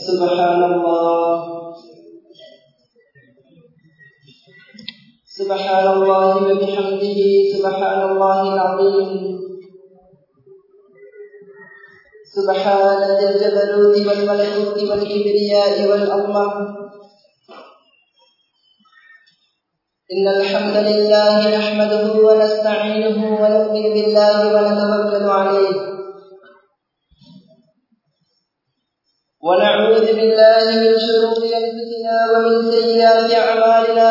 سبحان الله سبحان الله وبحمده سبحان الله العظيم سبحان ذي الجبروت والملكوت والكبرياء والعظمة إن الحمد لله نحمده ونستعينه ونؤمن بالله ونتوكل عليه ونعوذ بالله من شرور أنفسنا ومن سيئات أعمالنا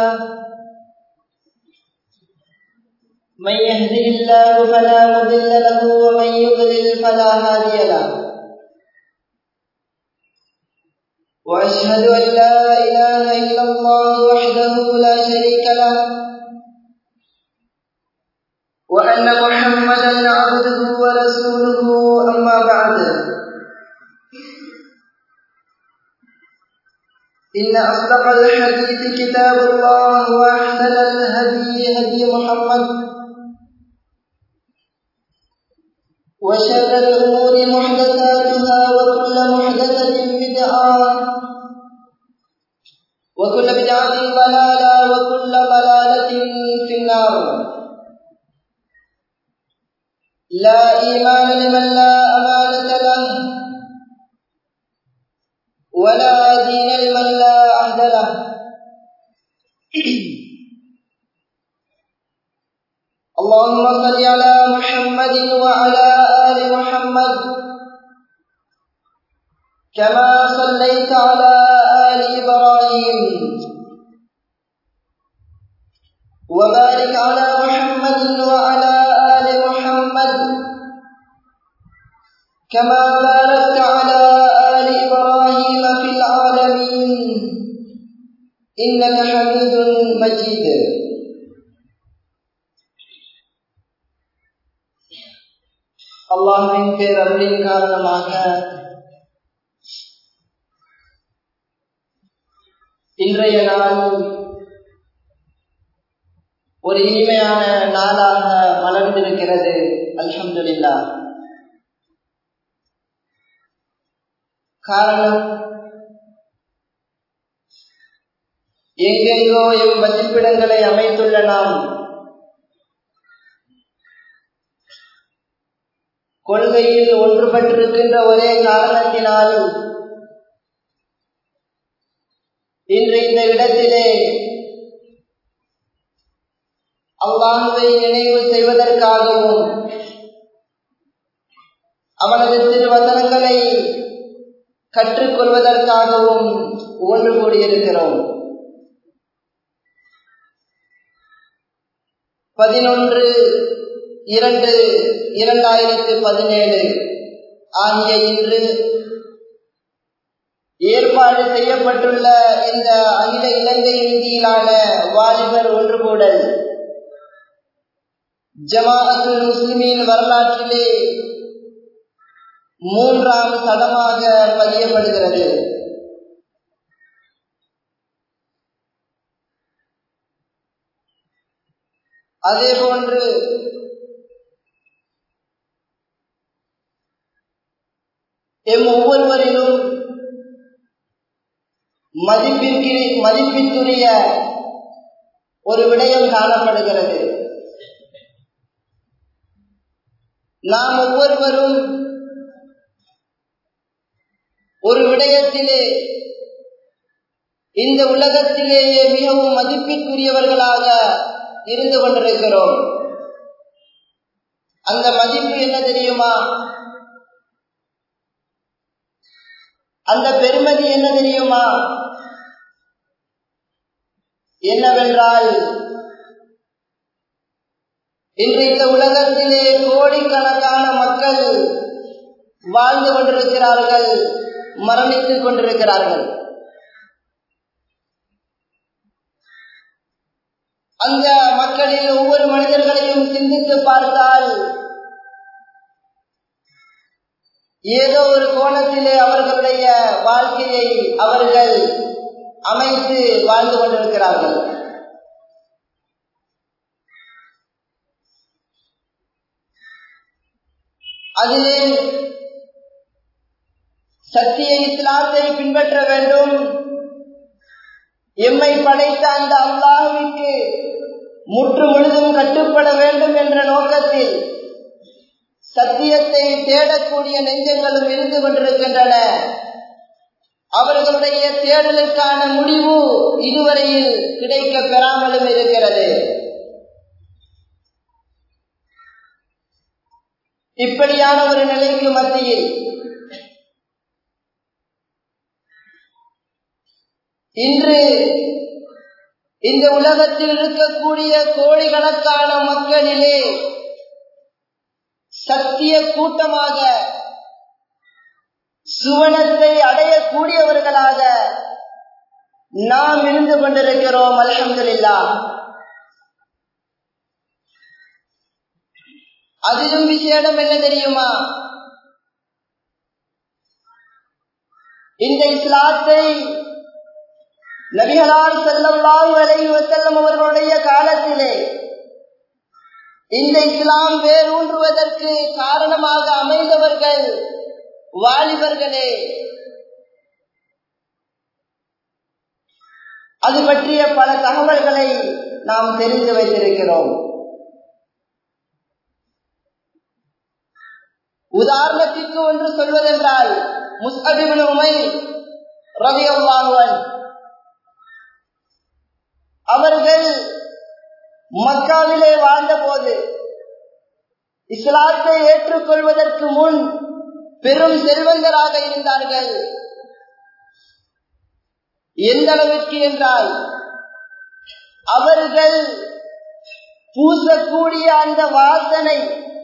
من يهده الله فلا مضل له ومن يضلل فلا هادي له واشهد ان لا اله الا الله وحده لا شريك له وان محمدا عبده ورسوله اما بعد ان اصدق الحديث كتاب الله واحسن الهدي هدي محمد وشر الأمور محدثاتها وكل محدثة بدعة وكل بدعة ضلالة وكل ضلالة في النار لا إيمان لمن لا أمانة له ولا دين لمن لا عهد له اللهم صل على محمد وعلى آل محمد كما صليت على آل إبراهيم وبارك على محمد وعلى آل محمد كما باركت على آل إبراهيم في العالمين إنك حميد مجيد அல்லாஹின் பேரருளின் காரணமாக இன்றைய நாள் ஒரு இனிமையான நாளாக மலர்ந்திருக்கிறது அல்ஹம்துலில்லா காரணம் எங்கெங்கோ எம் வசிப்பிடங்களை அமைத்துள்ள நாம் கொள்கையில் ஒன்றுபட்டிருக்கின்ற ஒரே காரணத்தினால் இன்று இந்த இடத்திலே அல்லாஹுவை நினைவு செய்வதற்காகவும் அவனது திருவசனங்களை கற்றுக்கொள்வதற்காகவும் ஒன்று கூடியிருக்கிறோம் பதினொன்று இரண்டு இரண்டாயிரத்து பதினேழு ஆகிய இன்று ஏற்பாடு செய்யப்பட்டுள்ள இந்த அகில இலங்கை ரீதியிலான வாலிபர் ஒன்றுகூடல் ஜமாஅத்துல் முஸ்லிமின் வரலாற்றிலே மூன்றாம் சதமாக பதியப்படுகிறது அதே போன்று எம் ஒவ்வொருவரிலும் மதிப்பிற்கு மதிப்பிற்குரிய ஒரு விடயம் காணப்படுகிறது நாம் ஒவ்வொருவரும் ஒரு விடயத்திலே இந்த உலகத்திலேயே மிகவும் மதிப்பிற்குரியவர்களாக இருந்து கொண்டிருக்கிறோம் அந்த மதிப்பு என்ன தெரியுமா அந்த பெருமதி என்ன தெரியுமா என்னவென்றால் இன்று இந்த உலகத்திலே கோடிக்கணக்கான மக்கள் வாழ்ந்து கொண்டிருக்கிறார்கள் மரணித்துக் கொண்டிருக்கிறார்கள் அந்த மக்களில் ஒவ்வொரு மனிதர்களையும் சிந்தித்து பார்த்தால் ஏதோ ஒரு கோணத்திலே அவர்களுடைய வாழ்க்கையை அவர்கள் அமைத்து வாழ்ந்து கொண்டிருக்கிறார்கள் அதிலே சத்திய இஸ்லாத்தை பின்பற்ற வேண்டும் எம்மை படைத்த அந்த அல்லாஹுவிற்கு முற்று முழுதும் கட்டுப்பட வேண்டும் என்ற நோக்கத்தில் சத்தியத்தை தேடக்கூடிய நெஞ்சங்களும் இருந்து கொண்டிருக்கின்றன அவர்களுடைய தேடலுக்கான முடிவு இதுவரையில் கிடைக்க பெறாமலும் இருக்கிறது இப்படியான ஒரு நிலைக்கு மத்தியில் இன்று இந்த உலகத்தில் இருக்கக்கூடிய கோடிக்கணக்கான மக்களிலே சத்திய கூட்டமாக சுவனத்தை அடையக்கூடியவர்களாக நாம் இருந்து கொண்டிருக்கிறோம் அலமதுல்லா அதிலும் விசேடம் என்ன தெரியுமா இந்த இஸ்லாத்தை நபிகளார் செல்லல்லாஹு அலைஹி வஸல்லம் அவர்களுடைய காலத்திலே இந்த இஸ்லாம் வேரூன்றுவதற்கு காரணமாக அமைந்தவர்கள் வாலிபர்களே அது பற்றிய பல தகவல்களை நாம் தெரிந்து வைத்திருக்கிறோம் உதாரணத்திற்கு ஒன்று சொல்வதென்றால் முஸ்அபிபின் உமை ரவி அல்லாஹுவன் அவர்கள் மக்காவிலே வாழ்ந்த போது இஸ்லாத்தை ஏற்றுக்கொள்வதற்கு முன் பெரும் செல்வந்தராக இருந்தார்கள் எந்த அளவிற்கு என்றால் அவர்கள் பூசக்கூடிய அந்த வாசனை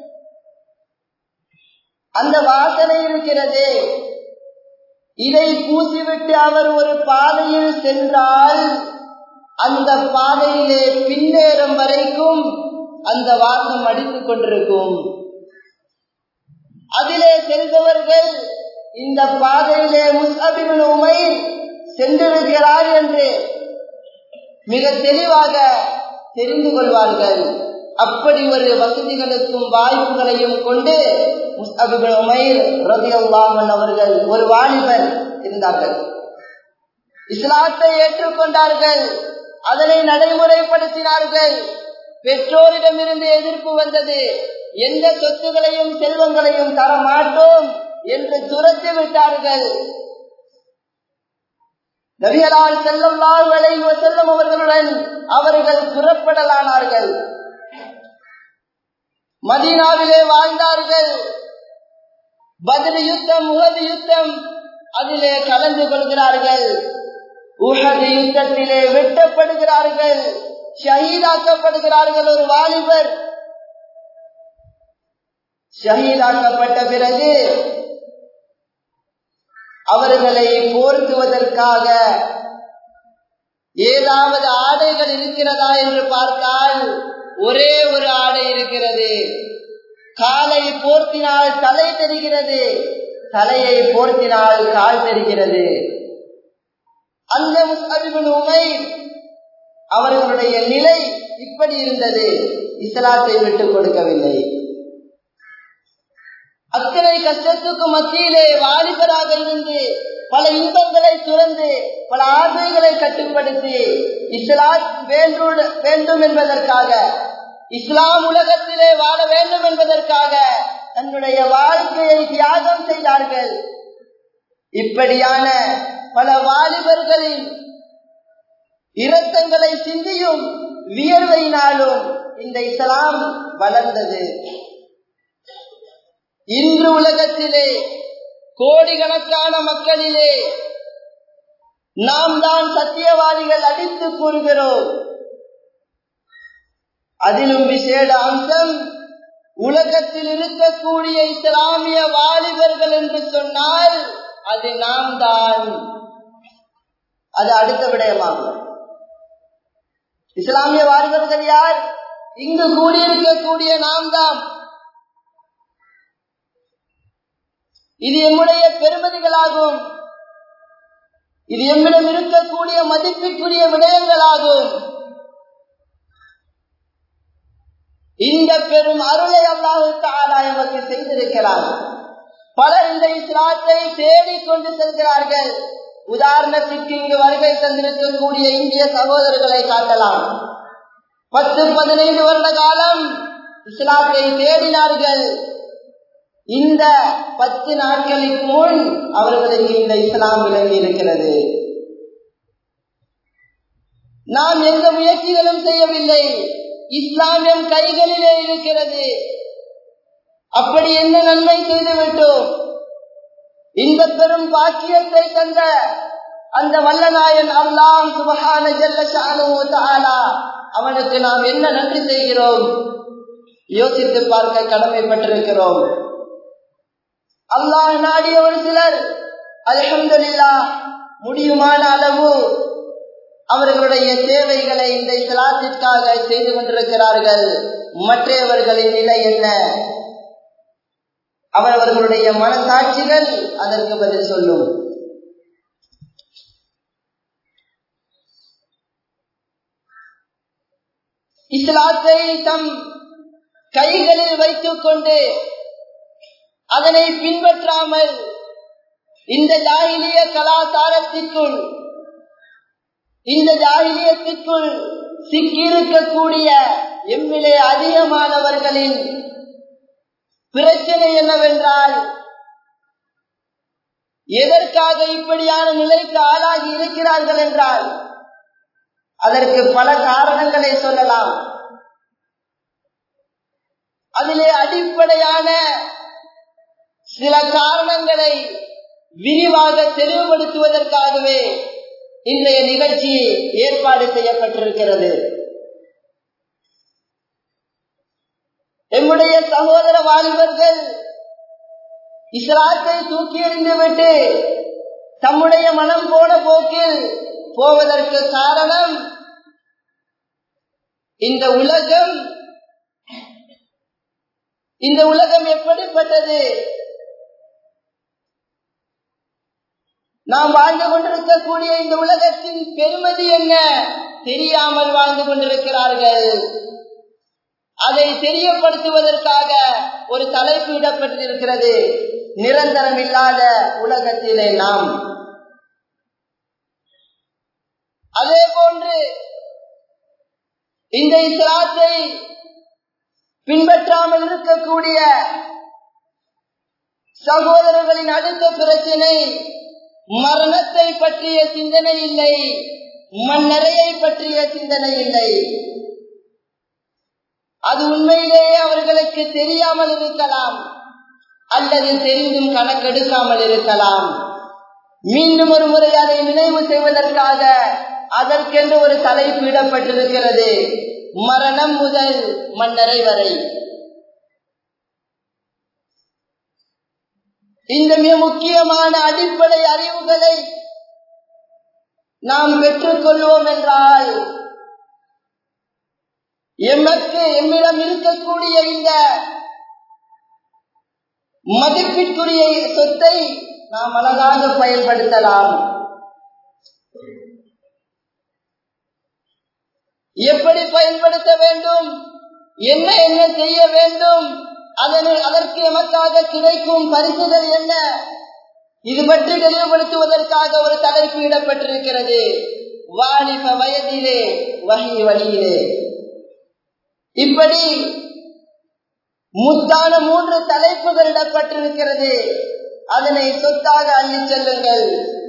அந்த வாசனை இருக்கிறதே இதை பூசிவிட்டு அவர் ஒரு பாதையில் சென்றால் அந்த பாதையிலே பின்னேறும் வரைக்கும் அந்த வாசம் அடித்துக் கொண்டிருக்கும் அதிலே செல்பவர்கள் இந்த பாதையிலே முஸ்அபின் உமை சென்றிருக்கிறார் என்று மிக தெளிவாக தெரிந்து கொள்வார்கள் அப்படி ஒரு வசதிகளுக்கும் வாய்ப்புகளையும் கொண்டு முஸ்அபின் உமைர் ரதி அவர்கள் ஒரு வாலிபர் இருந்தார்கள் இஸ்லாத்தை ஏற்றுக்கொண்டார்கள் அதனை நடைமுறைப்படுத்தினார்கள் பெற்றோரிடமிருந்து எதிர்ப்பு வந்தது எந்த சொத்துகளையும் செல்வங்களையும் தர மாட்டோம் என்று துரத்தி விட்டார்கள் நபிகளால் செல்லும் நாள்களை செல்லும் அவர்களுடன் அவர்கள் புறப்படலானார்கள் மதீனாவிலே வாழ்ந்தார்கள் பதில் யுத்தம் உகது யுத்தம் அதிலே கலந்து கொள்கிறார்கள் உகது யுத்தத்திலே வெட்டப்படுகிறார்கள் ஷஹீதாக்கப்படுகிறார்கள் ஒரு வாலிபர் ஷஹீதாக்கப்பட்ட பிறகு அவர்களை போர்த்துவதற்காக ஏதாவது ஆடைகள் இருக்கிறதா என்று பார்த்தால் ஒரே ஒரு ஆடை இருக்கிறது காலை போர்த்தினால் தலை தெரிகிறது தலையை போர்த்தினால் கால் தெரிகிறது அந்த முஸ்அபிபின் உமை அவர்களுடைய நிலை இப்படி இருந்தது இஸ்லாத்தை விட்டுக் கொடுக்கவில்லை அத்தனை கஷ்டத்துக்கு மத்தியிலே வாலிபராக இருந்து பல இன்பங்களை துறந்து பல ஆசைகளை கட்டுப்படுத்தி இஸ்லாம் வேண்டும் என்பதற்காக இஸ்லாம் உலகத்திலே வாழ வேண்டும் என்பதற்காக தன்னுடைய வாழ்க்கையை தியாகம் செய்தார்கள் இப்படியான பல வாலிபர்களின் இரத்தங்களை சிந்தியும் வியர்வையினாலும் இந்த இஸ்லாம் வளர்ந்தது இன்று உலகத்திலே கோடிக்கணக்கான மக்களிலே நாம் தான் சத்தியவாதிகள் அடித்து கூறுகிறோம் அதிலும் விசேட அம்சம் உலகத்தில் இருக்கக்கூடிய இஸ்லாமிய வாலிபர்கள் என்று சொன்னால் அது நாம் தான் அது அடுத்த விடயமாகும் இஸ்லாமிய வாலிபர்கள் யார் இங்கு கூடியிருக்கக்கூடிய நாம் தான் இது எம்முடைய பெருமதிகளாகும் இது எம்மிடம் இருக்கக்கூடிய மதிப்பிற்குரிய விடயங்களாகும் இந்த பெரும் அருளை அல்லாஹு தாலா எமக்கு செய்திருக்கிறார் பலர் இந்த இஸ்லாத்தை தேடிக்கொண்டு செல்கிறார்கள் உதாரணத்திற்கு இங்கு வருகை தந்திருக்கக்கூடிய இந்திய சகோதரர்களை காட்டலாம் பத்து பதினைந்து வருட காலம் இஸ்லாத்தை தேடினார்கள் இந்த பத்து நாட்களுக்கு முன் அவர்களுக்கு இந்த இஸ்லாம் விளங்கி இருக்கிறது நாம் எந்த முயற்சிகளும் செய்யவில்லை இஸ்லாமியம் கைகளிலே இருக்கிறது அப்படி என்ன நன்மை செய்துவிட்டோம் இந்த பெரும் பாக்கியத்தை தந்த அந்த வல்லநாயன் அல்லாம் சுபகான ஜல்ல அவனுக்கு நாம் என்ன நன்றி செய்கிறோம் யோசித்து பார்க்க கடமைப்பட்டிருக்கிறோம் அல்லாஹ் நாடிய ஒரு சிலர் அலமதுல்லா முடியுமான அளவு அவர்களுடைய தேவைகளை இந்த இஸ்லாத்திற்காக செய்து கொண்டிருக்கிறார்கள் மற்றவர்களின் நிலை என்ன அவரவர்களுடைய மனசாட்சிகள் அதற்கு பதில் சொல்லும் இஸ்லாத்தை தம் கைகளில் வைத்துக் கொண்டு அதனை பின்பற்றாமல் இந்த ஜாகிலிய கலாச்சாரத்திற்குள் இந்த ஜாகிலியத்திற்குள் சிக்கியிருக்கக்கூடிய எம்மிலே அதிகமானவர்களின் பிரச்சனை என்னவென்றால் எதற்காக இப்படியான நிலைக்கு ஆளாகி இருக்கிறார்கள் என்றால் அதற்கு பல காரணங்களை சொல்லலாம் அதிலே அடிப்படையான சில காரணங்களை விரிவாக தெளிவுபடுத்துவதற்காகவே இன்றைய நிகழ்ச்சி ஏற்பாடு செய்யப்பட்டிருக்கிறது எம்முடைய சகோதர வாலிபர்கள் இஸ்லாத்தை தூக்கி எறிந்துவிட்டு தம்முடைய மனம் போன போக்கில் போவதற்கு காரணம் இந்த உலகம் இந்த உலகம் எப்படிப்பட்டது நாம் வாழ்ந்து கொண்டிருக்கக்கூடிய இந்த உலகத்தின் பெருமதி என்ன தெரியாமல் வாழ்ந்து கொண்டிருக்கிறார்கள் அதை தெரியப்படுத்துவதற்காக ஒரு தலைப்பு இடப்பட்டிருக்கிறது நிரந்தரம் இல்லாத உலகத்திலே நாம் அதே போன்று இந்த இஸ்லாத்தை பின்பற்றாமல் இருக்கக்கூடிய சகோதரர்களின் அடுத்த பிரச்சனை மரணத்தை பற்றிய சிந்தனை இல்லை மண்ணறையை பற்றிய சிந்தனை இல்லை அது உண்மையிலேயே அவர்களுக்கு தெரியாமல் இருக்கலாம் அல்லது தெரிந்தும் கணக்கெடுக்காமல் இருக்கலாம் மீண்டும் ஒரு முறை அதை நினைவு செய்வதற்காக அதற்கென்று ஒரு தலைப்பு இடப்பட்டிருக்கிறது மரணம் முதல் மன்னரை வரை இந்த மிக முக்கியமான அடிப்படை அறிவுகளை நாம் பெற்றுக்கொள்வோம் என்றால் எமக்கு எம்மிடம் இருக்கக்கூடிய இந்த மதிப்பிற்குரிய சொத்தை நாம் அழகாக பயன்படுத்தலாம் எப்படி பயன்படுத்த வேண்டும் என்ன என்ன செய்ய வேண்டும் அதனை அதற்கு எமக்காக கிடைக்கும் பரிசுகள் என்ன இது பற்றி தெளிவுபடுத்துவதற்காக ஒரு தலைப்பு இடப்பட்டிருக்கிறது வாலிப வயதிலே வகை வழியிலே இப்படி முத்தான மூன்று தலைப்புகள் இடப்பட்டிருக்கிறது அதனை சொத்தாக அள்ளி செல்லுங்கள்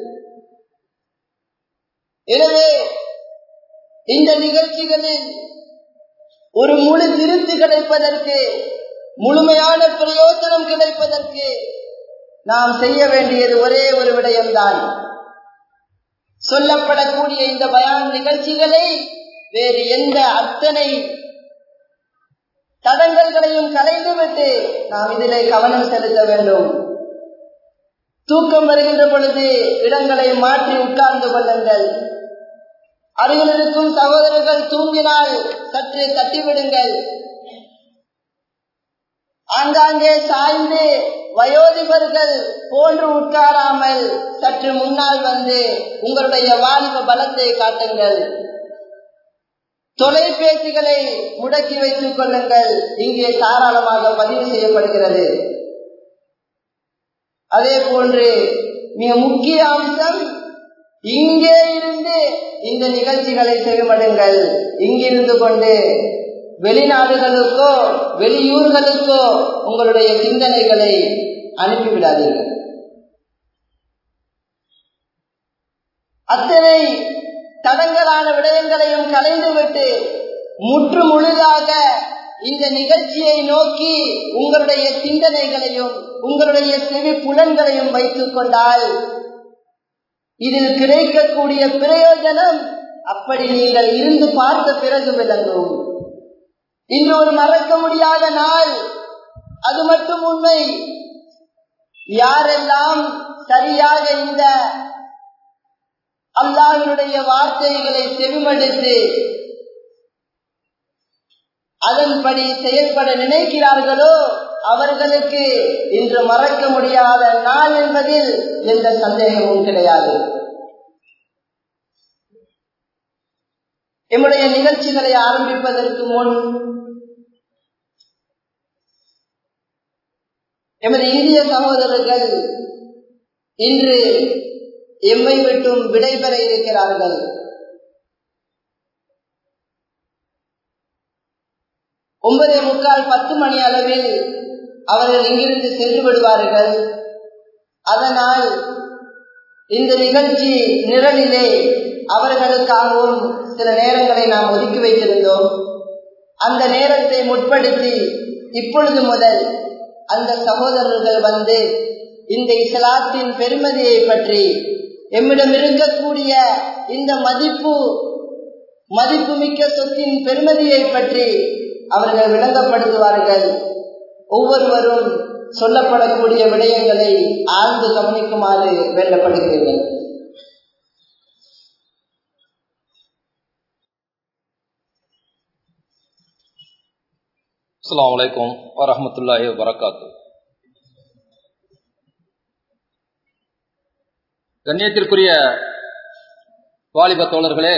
எனவே இந்த நிகழ்ச்சிகளில் ஒரு முழு திருப்தி கிடைப்பதற்கு முழுமையான பிரயோஜனம் கிடைப்பதற்கு நாம் செய்ய வேண்டியது ஒரே ஒரு விடயம்தான் சொல்லப்படக்கூடிய இந்த பயான் நிகழ்ச்சிகளை வேறு எந்த அத்தனை தடங்கல்களையும் கலைந்துவிட்டு நாம் இதிலே கவனம் செலுத்த வேண்டும் தூக்கம் வருகின்ற பொழுது இடங்களை மாற்றி உட்கார்ந்து கொள்ளுங்கள் அருகில் இருக்கும் சகோதரர்கள் தூங்கினால் சற்று தட்டிவிடுங்கள் ஆங்காங்கே சாய்ந்து வயோதிபர்கள் போன்று உட்காராமல் சற்று முன்னால் வந்து உங்களுடைய வாலிப பலத்தை காட்டுங்கள் தொலைபேசிகளை முடக்கி வைத்துக் கொள்ளுங்கள் இங்கே தாராளமாக பதிவு செய்யப்படுகிறது அதே போன்று மிக முக்கிய அம்சம் இங்கே இருந்து இந்த நிகழ்ச்சிகளை செவிமடுங்கள் இங்கிருந்து கொண்டு வெளிநாடுகளுக்கோ வெளியூர்களுக்கோ உங்களுடைய சிந்தனைகளை அனுப்பிவிடாதீர்கள் அத்தனை தடங்களான விடயங்களையும் கலைந்துவிட்டு முற்று முழுதாக இந்த நிகழ்ச்சியை நோக்கி உங்களுடைய சிந்தனைகளையும் உங்களுடைய செவி புலன்களையும் வைத்துக் கொண்டால் இதில் கிடைக்கக்கூடிய பிரயோஜனம் அப்படி நீங்கள் இருந்து பார்த்த பிறகு விளங்கும் இன்று ஒரு மறக்க முடியாத நாள் அது மட்டும் உண்மை யாரெல்லாம் சரியாக இந்த அல்லாஹினுடைய வார்த்தைகளை செவிமடுத்து அதன்படி செயல்பட நினைக்கிறார்களோ அவர்களுக்கு இன்று மறக்க முடியாத நாள் என்பதில் எந்த சந்தேகமும் கிடையாது எம்முடைய நிகழ்ச்சிகளை ஆரம்பிப்பதற்கு முன் எமது இந்திய சகோதரர்கள் இன்று எம்மை விட்டும் விடைபெற இருக்கிறார்கள் ஒன்பதே முக்கால் பத்து மணி அளவில் அவர்கள் இங்கிருந்து சென்று விடுவார்கள் அதனால் இந்த நிகழ்ச்சி நிரலிலே அவர்களுக்காகவும் சில நேரங்களை நாம் ஒதுக்கி வைத்திருந்தோம் அந்த நேரத்தை முற்படுத்தி இப்பொழுது முதல் அந்த சகோதரர்கள் வந்து இந்த இஸ்லாத்தின் பெருமதியை பற்றி எம்மிடம் இருக்கக்கூடிய இந்த மதிப்பு மதிப்புமிக்க சொத்தின் பெருமதியை பற்றி அவர்கள் விளங்கப்படுத்துவார்கள் ஒவ்வொருவரும் சொல்லப்படக்கூடிய விடயங்களை ஆழ்ந்து கவனிக்குமாறு வேண்டப்படுகிறீர்கள் அஸ்லாம் வலைக்கம் வரமத்துல்லாஹி வரகாத்து கண்ணியத்திற்குரிய வாலிப தோழர்களே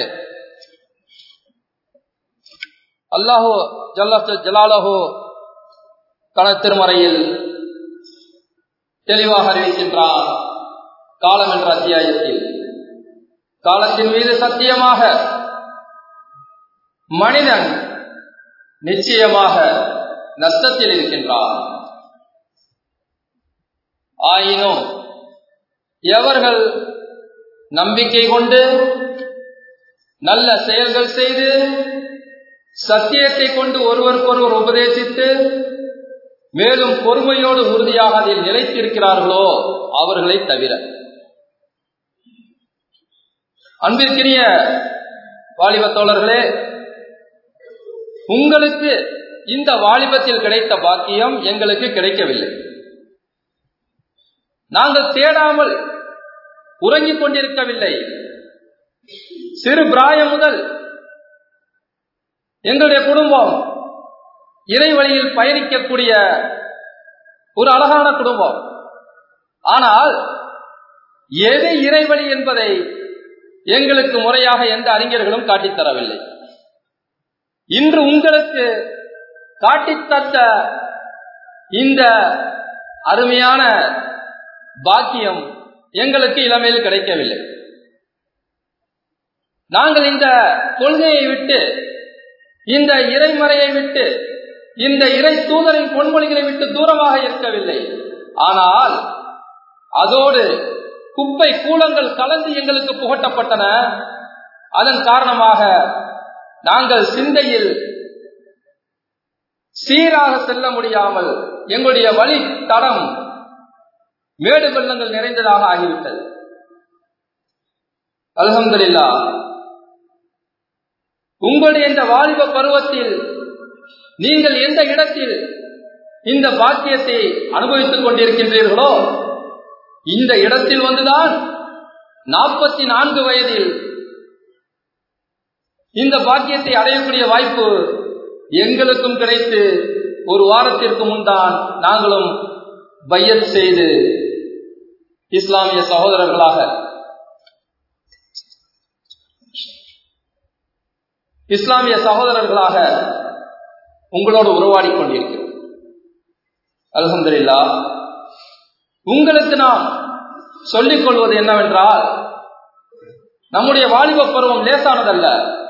அல்லாஹோ ஜல்ல ஜலாலஹோ களத்திருமறையில் தெளிவாக அறிவிக்கின்றார் காலம் என்ற அத்தியாயத்தில் காலத்தின் மீது சத்தியமாக மனிதன் நிச்சயமாக நஷ்டத்தில் இருக்கின்றார் ஆயினும் எவர்கள் நம்பிக்கை கொண்டு நல்ல செயல்கள் செய்து சத்தியத்தை கொண்டு ஒருவருக்கொருவர் உபதேசித்து மேலும் பொறுமையோடு உறுதியாக அதில் நிலைத்திருக்கிறார்களோ அவர்களை தவிர அன்பிற்கினிய வாலிப தோழர்களே உங்களுக்கு இந்த வாலிபத்தில் கிடைத்த பாக்கியம் எங்களுக்கு கிடைக்கவில்லை நாங்கள் தேடாமல் உறங்கிக் கொண்டிருக்கவில்லை சிறு பிராயம் முதல் எங்களுடைய குடும்பம் இறை வழியில் பயணிக்கக்கூடிய ஒரு அழகான குடும்பம் ஆனால் எது இறைவழி என்பதை எங்களுக்கு முறையாக எந்த அறிஞர்களும் காட்டித்தரவில்லை இன்று உங்களுக்கு காட்டித்தந்த இந்த அருமையான பாக்கியம் எங்களுக்கு இளமையில் கிடைக்கவில்லை நாங்கள் இந்த கொள்கையை விட்டு இந்த இறைமறையை விட்டு இந்த இறை தூதரின் பொன்மொழிகளை விட்டு தூரமாக இருக்கவில்லை ஆனால் அதோடு குப்பை கூலங்கள் கலந்து எங்களுக்கு புகட்டப்பட்டன அதன் காரணமாக நாங்கள் சிந்தையில் சீராக செல்ல முடியாமல் எங்களுடைய வழி தடம் மேடு வெள்ளங்கள் நிறைந்ததாக ஆகிவிட்டது அலமதுல்லா உங்களுடைய இந்த வாலிப பருவத்தில் நீங்கள் எந்த இடத்தில் இந்த பாக்கியத்தை அனுபவித்துக் கொண்டிருக்கின்றீர்களோ இந்த இடத்தில் வந்துதான் நாற்பத்தி நான்கு வயதில் இந்த பாக்கியத்தை அடையக்கூடிய வாய்ப்பு எங்களுக்கும் கிடைத்து ஒரு வாரத்திற்கு முன்தான் நாங்களும் பையத் செய்து இஸ்லாமிய சகோதரர்களாக இஸ்லாமிய சகோதரர்களாக உங்களோடு உருவாடி கொண்டிருக்கிறோம் அலமதுல்லா உங்களுக்கு நாம் சொல்லிக் கொள்வது என்னவென்றால் நம்முடைய வாலிப பருவம் லேசானதல்ல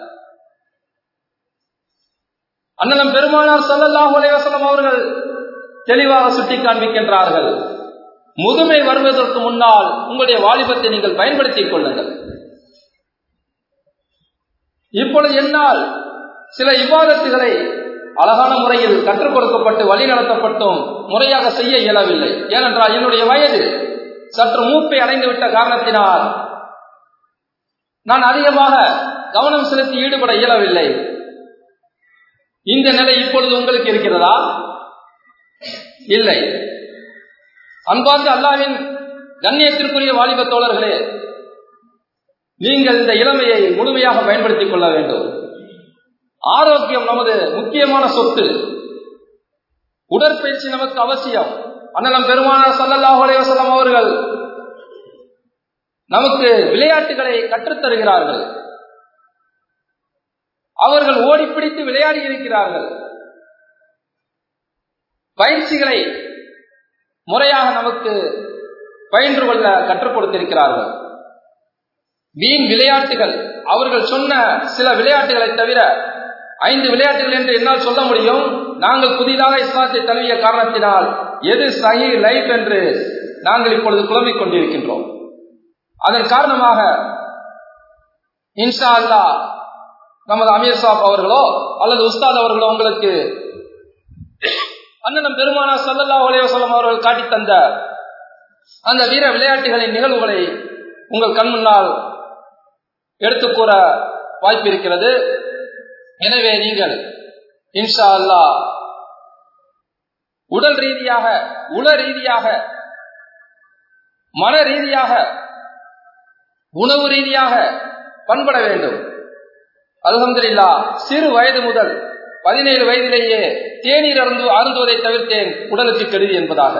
அண்ணலம் பெருமானார் சல்லல்லாஹு அலைவசலம் அவர்கள் தெளிவாக சுட்டி காண்பிக்கின்றார்கள் முதுமை வருவதற்கு முன்னால் உங்களுடைய வாலிபத்தை நீங்கள் பயன்படுத்திக் கொள்ளுங்கள் இப்பொழுது என்னால் சில விவாதத்துகளை அழகான முறையில் கற்றுக் கொடுக்கப்பட்டு வழி நடத்தப்பட்டும் முறையாக செய்ய இயலவில்லை ஏனென்றால் என்னுடைய வயது சற்று மூப்பை அடைந்துவிட்ட காரணத்தினால் நான் அதிகமாக கவனம் செலுத்தி ஈடுபட இயலவில்லை இந்த நிலை இப்பொழுது உங்களுக்கு இருக்கிறதா இல்லை அன்பார்ந்த அல்லாவின் கண்ணியத்திற்குரிய வாலிப தோழர்களே நீங்கள் இந்த இளமையை முழுமையாக பயன்படுத்திக் கொள்ள வேண்டும் ஆரோக்கியம் நமது முக்கியமான சொத்து உடற்பயிற்சி நமக்கு அவசியம் அண்ணலம் பெருமானார் சல்லல்லாஹு அலைவசல்லம் அவர்கள் நமக்கு விளையாட்டுகளை கற்றுத்தருகிறார்கள் அவர்கள் ஓடிப்பிடித்து விளையாடி இருக்கிறார்கள் பயிற்சிகளை முறையாக நமக்கு பயின்று கொள்ள கற்றுக் கொடுத்திருக்கிறார்கள் வீண் விளையாட்டுகள் அவர்கள் சொன்ன சில விளையாட்டுகளை தவிர ஐந்து விளையாட்டுகள் என்று என்னால் சொல்ல முடியும் நாங்கள் புதிதாக இஸ்லாத்தை தழுவிய காரணத்தினால் எது சஹி லைஃப் என்று நாங்கள் இப்பொழுது குழம்பிக் கொண்டிருக்கின்றோம் அதன் காரணமாக இன்ஷா அல்லா நமது அமீர் சாப் அவர்களோ அல்லது உஸ்தாத் அவர்களோ உங்களுக்கு அண்ணனம் பெருமானா சல்லல்லா அலைவசலம் அவர்கள் காட்டி தந்த அந்த வீர விளையாட்டுகளின் நிகழ்வுகளை உங்கள் கண் முன்னால் எடுத்து கூற வாய்ப்பு இருக்கிறது எனவே நீங்கள் இன்ஷா அல்லா உடல் ரீதியாக உள ரீதியாக மன ரீதியாக உணவு ரீதியாக பண்பட வேண்டும் அலமதுல்லா சிறு வயது முதல் பதினேழு வயதிலேயே தேநீர் அருந்து அருந்துவதை தவிர்த்தேன் உடலுக்கு கெடுதி என்பதாக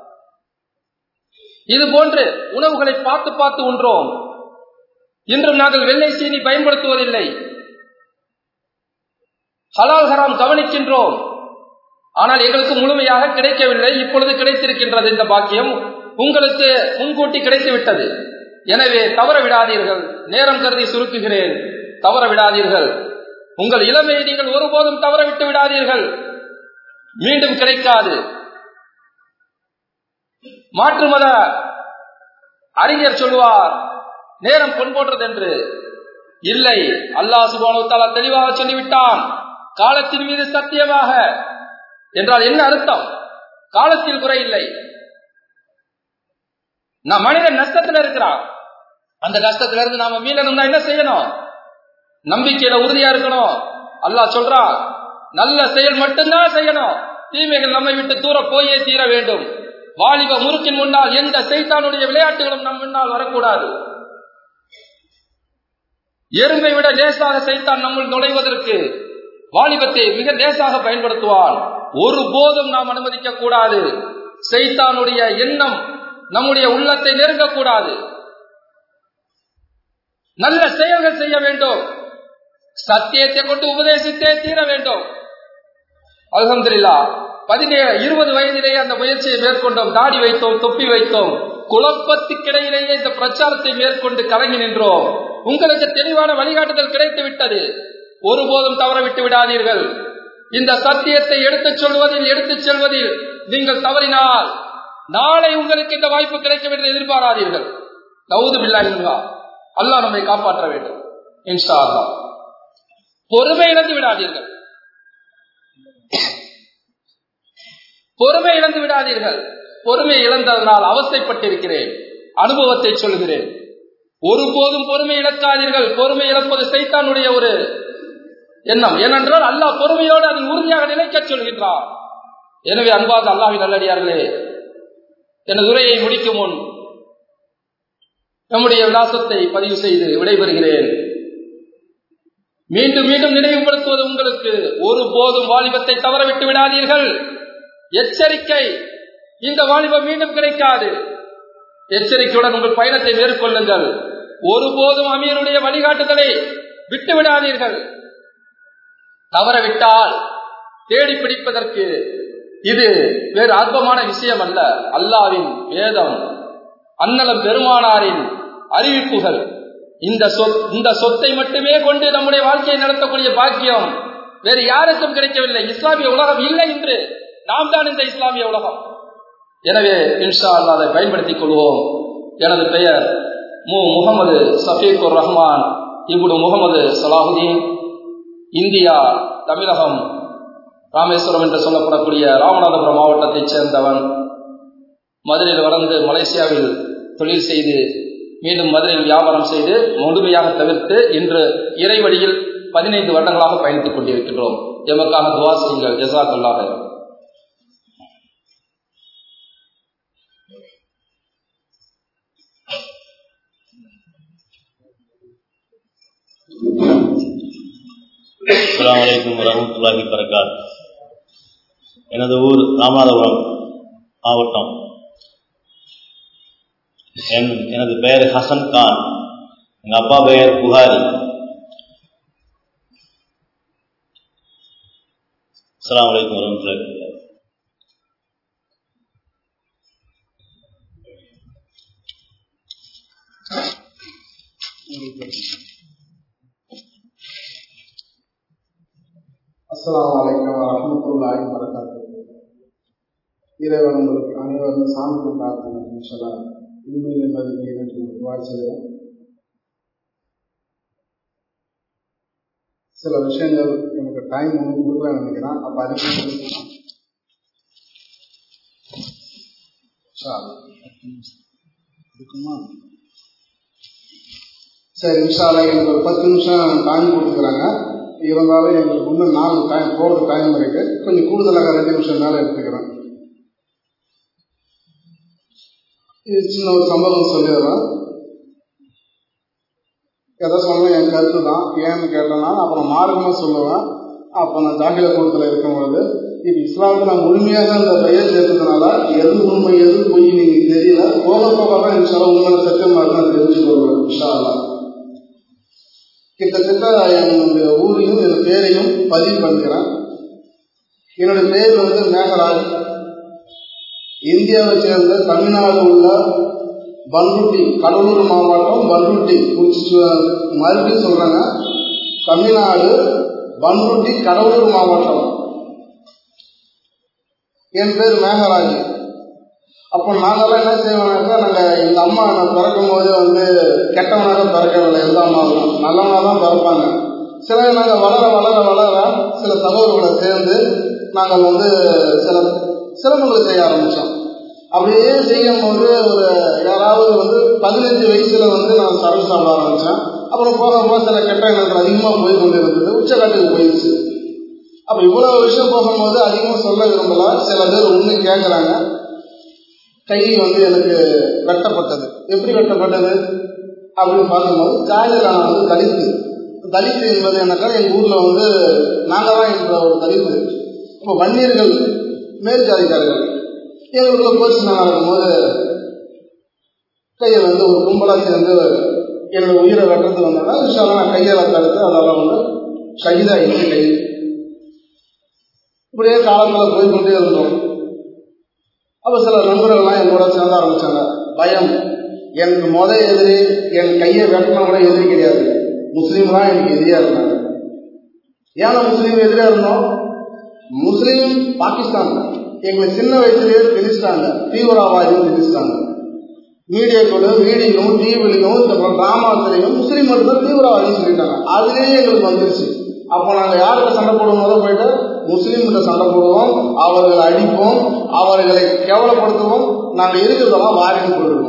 இது போன்று உணவுகளை பார்த்து பார்த்து உன்றோம் இன்றும் நாங்கள் வெள்ளை சீனி பயன்படுத்துவதில்லை ஹலால் ஹராம் கவனிக்கின்றோம் ஆனால் எங்களுக்கு முழுமையாக கிடைக்கவில்லை இப்பொழுது கிடைத்திருக்கின்றது இந்த பாக்கியம் உங்களுக்கு முன்கூட்டி கிடைத்து விட்டது எனவே தவற விடாதீர்கள் நேரம் கருதி சுருக்குகிறேன் தவற விடாதீர்கள் உங்கள் இளமையை நீங்கள் ஒருபோதும் தவற விட்டு விடாதீர்கள் மீண்டும் கிடைக்காது மாற்று மத அறிஞர் சொல்லுவார் நேரம் பொன் போன்றது என்று இல்லை அல்லாஹ் சுபானு தெளிவாக சொல்லிவிட்டான் காலத்தின் மீது சத்தியமாக என்றால் என்ன அர்த்தம் காலத்தில் குறை இல்லை நான் மனிதன் நஷ்டத்தில் இருக்கிறான் அந்த கஷ்டத்துல இருந்து நாம மீளணும்னா என்ன செய்யணும் நம்பிக்கையில உறுதியா இருக்கணும் அல்லாஹ் சொல்றான் நல்ல செயல் மட்டும்தான் செய்யணும் தீமைகள் நம்மை விட்டு தூர போயே தீர வேண்டும் வாலிப முறுக்கின் முன்னால் எந்த செய்தானுடைய விளையாட்டுகளும் நம் முன்னால் வரக்கூடாது எறும்பை விட லேசாக செய்தான் நம்முள் நுழைவதற்கு வாலிபத்தை மிக லேசாக பயன்படுத்துவான் ஒரு போதும் நாம் அனுமதிக்க கூடாது செய்தானுடைய எண்ணம் நம்முடைய உள்ளத்தை நெருங்கக்கூடாது நல்ல செயல்கள் செய்ய வேண்டும் சத்தியத்தை கொண்டு உபதேசித்தே தீர வேண்டும் அலமதுல்லா பதினேழு இருபது வயதிலேயே அந்த முயற்சியை மேற்கொண்டோம் தாடி வைத்தோம் தொப்பி வைத்தோம் குழப்பத்துக்கிடையிலேயே இந்த பிரச்சாரத்தை மேற்கொண்டு கலங்கி நின்றோம் உங்களுக்கு தெளிவான வழிகாட்டுதல் கிடைத்து விட்டது ஒருபோதும் தவற விட்டு விடாதீர்கள் இந்த சத்தியத்தை எடுத்துச் சொல்வதில் எடுத்துச் செல்வதில் நீங்கள் தவறினால் நாளை உங்களுக்கு இந்த வாய்ப்பு கிடைக்கும் என்று எதிர்பாராதீர்கள் தவுது பில்லா அல்லாஹ் நம்மை காப்பாற்ற வேண்டும் இன்ஷா அல்லா பொறுமை இழந்து விடாதீர்கள் பொறுமை இழந்து விடாதீர்கள் பொறுமை இழந்ததனால் அவஸ்தைப்பட்டிருக்கிறேன் அனுபவத்தை சொல்கிறேன் ஒருபோதும் பொறுமை இழக்காதீர்கள் பொறுமை இழப்பது சைத்தானுடைய ஒரு எண்ணம் ஏனென்றால் அல்லாஹ் பொறுமையோடு அதை உறுதியாக நிலைக்க சொல்கின்றார் எனவே அன்பாத அல்லாவின் நல்லடியார்களே எனது உரையை முடிக்கும் முன் நம்முடைய விலாசத்தை பதிவு செய்து விடைபெறுகிறேன் மீண்டும் மீண்டும் நினைவுபடுத்துவது உங்களுக்கு ஒரு போதும் வாலிபத்தை தவறவிட்டு விடாதீர்கள் எச்சரிக்கை இந்த வாலிபம் மீண்டும் கிடைக்காது எச்சரிக்கையுடன் உங்கள் பயணத்தை மேற்கொள்ளுங்கள் ஒருபோதும் அமீருடைய வழிகாட்டுதலை விட்டு விடாதீர்கள் தவறவிட்டால் தேடி பிடிப்பதற்கு இது வேறு அற்பமான விஷயம் அல்ல அல்லாவின் வேதம் அன்னலம் பெருமானாரின் அறிவிப்புகள் இந்த சொத் இந்த சொத்தை மட்டுமே கொண்டு நம்முடைய வாழ்க்கையை நடத்தக்கூடிய பாக்கியம் வேறு யாருக்கும் கிடைக்கவில்லை இஸ்லாமிய உலகம் இல்லை என்று நாம் தான் இந்த இஸ்லாமிய உலகம் எனவே இன்ஷா அல்லா அதை பயன்படுத்திக் கொள்வோம் எனது பெயர் மு முகமது சஃபீக்குர் ரஹ்மான் இப்னு முகமது சலாஹுதீன் இந்தியா தமிழகம் ராமேஸ்வரம் என்று சொல்லப்படக்கூடிய ராமநாதபுரம் மாவட்டத்தைச் சேர்ந்தவன் மதுரையில் வளர்ந்து மலேசியாவில் தொழில் செய்து மீண்டும் மதுரையில் வியாபாரம் செய்து முழுமையாக தவிர்த்து இன்று இறைவழியில் பதினைந்து வருடங்களாக பயணித்துக் கொண்டிருக்கின்றோம் எமக்காக துவா செய்யுங்கள் ஜசாக் அல்லாஹ் அஸ்லாம் வலைக்கம் வரமத்துல்லாஹி வரகாத் எனது ஊர் ராமநாதபுரம் மாவட்டம் என் எனது பெயர் ஹசன் கான் எங்கள் அப்பா பெயர் புகாரி அஸ்லாம் வலைக்கம் வரமத்துல்லாஹி வரகாத் அஸ்லாம் வலைக்கம் வரமத்துல்லாஹி வரகாத்து இறைவன் உங்களுக்கு அனைவரும் சாமி காக்கணும் சொல்ல உண்மையில் என்பது என்று வாழ்ச்சிடுவோம் சில விஷயங்கள் எனக்கு டைம் ஒன்று கொடுக்கல நினைக்கிறேன் அப்ப அதுக்கு இருக்குமா சரி இன்ஷால்லா எனக்கு ஒரு பத்து நிமிஷம் டைம் கொடுத்துக்கிறாங்க இருந்தாலும் எங்களுக்கு இன்னும் நாலு டைம் போகிறது டைம் இருக்கு கொஞ்சம் கூடுதலாக ரெண்டு நிமிஷம் மேலே எடுத்துக்கிறேன் இது சின்ன ஒரு சம்பவம் சொல்லிடுறேன் எதை சொன்ன என் கருத்து தான் ஏன்னு கேட்டேன்னா அப்புறம் மார்க்கமாக சொல்லுவேன் அப்போ நான் ஜாகிர கூட்டத்தில் இருக்கும் பொழுது இப்போ இஸ்லாமுக்கு நான் முழுமையாக அந்த பெயர் சேர்த்ததுனால எது உண்மை எது பொய் நீங்கள் தெரியல போக போக தான் இன்ஷாலா உண்மை சத்தியம் மாதிரி நான் தெரிஞ்சுக்கொள்வேன் இன்ஷால்லா கிட்டத்தட்ட என்னுடைய ஊரையும் என் பேரையும் பதிவு பண்ணுகிறேன் என்னுடைய பேர் வந்து மேகராஜ் இந்தியாவை சேர்ந்த தமிழ்நாடு உள்ள பன்ருட்டி கடலூர் மாவட்டம் பன்ருட்டி மறுபடியும் சொல்றாங்க தமிழ்நாடு பன்ருட்டி கடலூர் மாவட்டம் என் பேர் மேகராஜ் அப்போ நாங்கெல்லாம் என்ன செய்வோம்னாக்கா நாங்கள் எங்கள் அம்மா நான் பிறக்கும் போது வந்து கெட்டவனாக பிறக்கவில்லை எந்த அம்மாவும் நல்லவனாக தான் பிறப்பாங்க சில நாங்கள் வளர வளர வளர சில சகோதரர்களை சேர்ந்து நாங்கள் வந்து சில சிரமங்களை செய்ய ஆரம்பித்தோம் அப்படியே செய்யும் போது ஒரு யாராவது வந்து பதினஞ்சு வயசுல வந்து நான் சரக்கு சாப்பிட ஆரம்பித்தேன் அப்புறம் போக போக சில கெட்ட எண்ணங்கள் அதிகமாக போய் கொண்டு இருந்தது உச்சக்கட்டுக்கு போயிடுச்சு அப்போ இவ்வளோ விஷயம் போகும்போது அதிகமாக சொல்ல விரும்பல சில பேர் ஒன்று கேட்குறாங்க கை வந்து எனக்கு வெட்டப்பட்டது எப்படி வெட்டப்பட்டது அப்படின்னு பார்க்கும்போது ஜாதியில் நான் வந்து தலித்து தலித்து என்பது என்னக்கா எங்கள் ஊரில் வந்து நாங்கள் தான் என்ற ஒரு தலித்து இப்போ வன்னியர்கள் மேல் ஜாதிக்காரர்கள் எங்களுக்குள்ள போச்சு நடக்கும்போது கையை வந்து ஒரு கும்பலாக சேர்ந்து என்னோட உயிரை வெட்டுறது வந்தோம்னா விஷயம் நான் கையால் தடுத்து அதெல்லாம் வந்து ஷகிதாகிடுச்சு கை இப்படியே காலத்தில் போய் கொண்டே இருந்தோம் அப்போ சில நண்பர்கள்லாம் என்னோட சேர்ந்த ஆரம்பிச்சாங்க பயம் எனக்கு முத எதிரி என் கையை வெட்டினா கூட எதிரி கிடையாது முஸ்லீம் தான் எனக்கு எதிரியா இருந்தாங்க ஏன்னா முஸ்லீம் எதிரியா இருந்தோம் முஸ்லீம் பாகிஸ்தான் எங்களை சின்ன வயசுலயே திணிச்சிட்டாங்க தீவிரவாதியும் திணிச்சிட்டாங்க மீடியாக்களும் வீடியும் டிவிலையும் டிராமாத்திலையும் முஸ்லீம் மட்டும் தீவிரவாதியும் சொல்லிட்டாங்க அதுலேயே எங்களுக்கு வந்துருச்சு அப்போ நாங்கள் யார்கிட்ட சண்டை போடும் போது போயிட்டு முஸ்லீம்கிட்ட சண்டை போடுவோம் அவர்களை அடிப்போம் அவர்களை கேவலப்படுத்துவோம் நாங்கள் இருக்கிறதெல்லாம் வாரின்னு போயிடுவோம்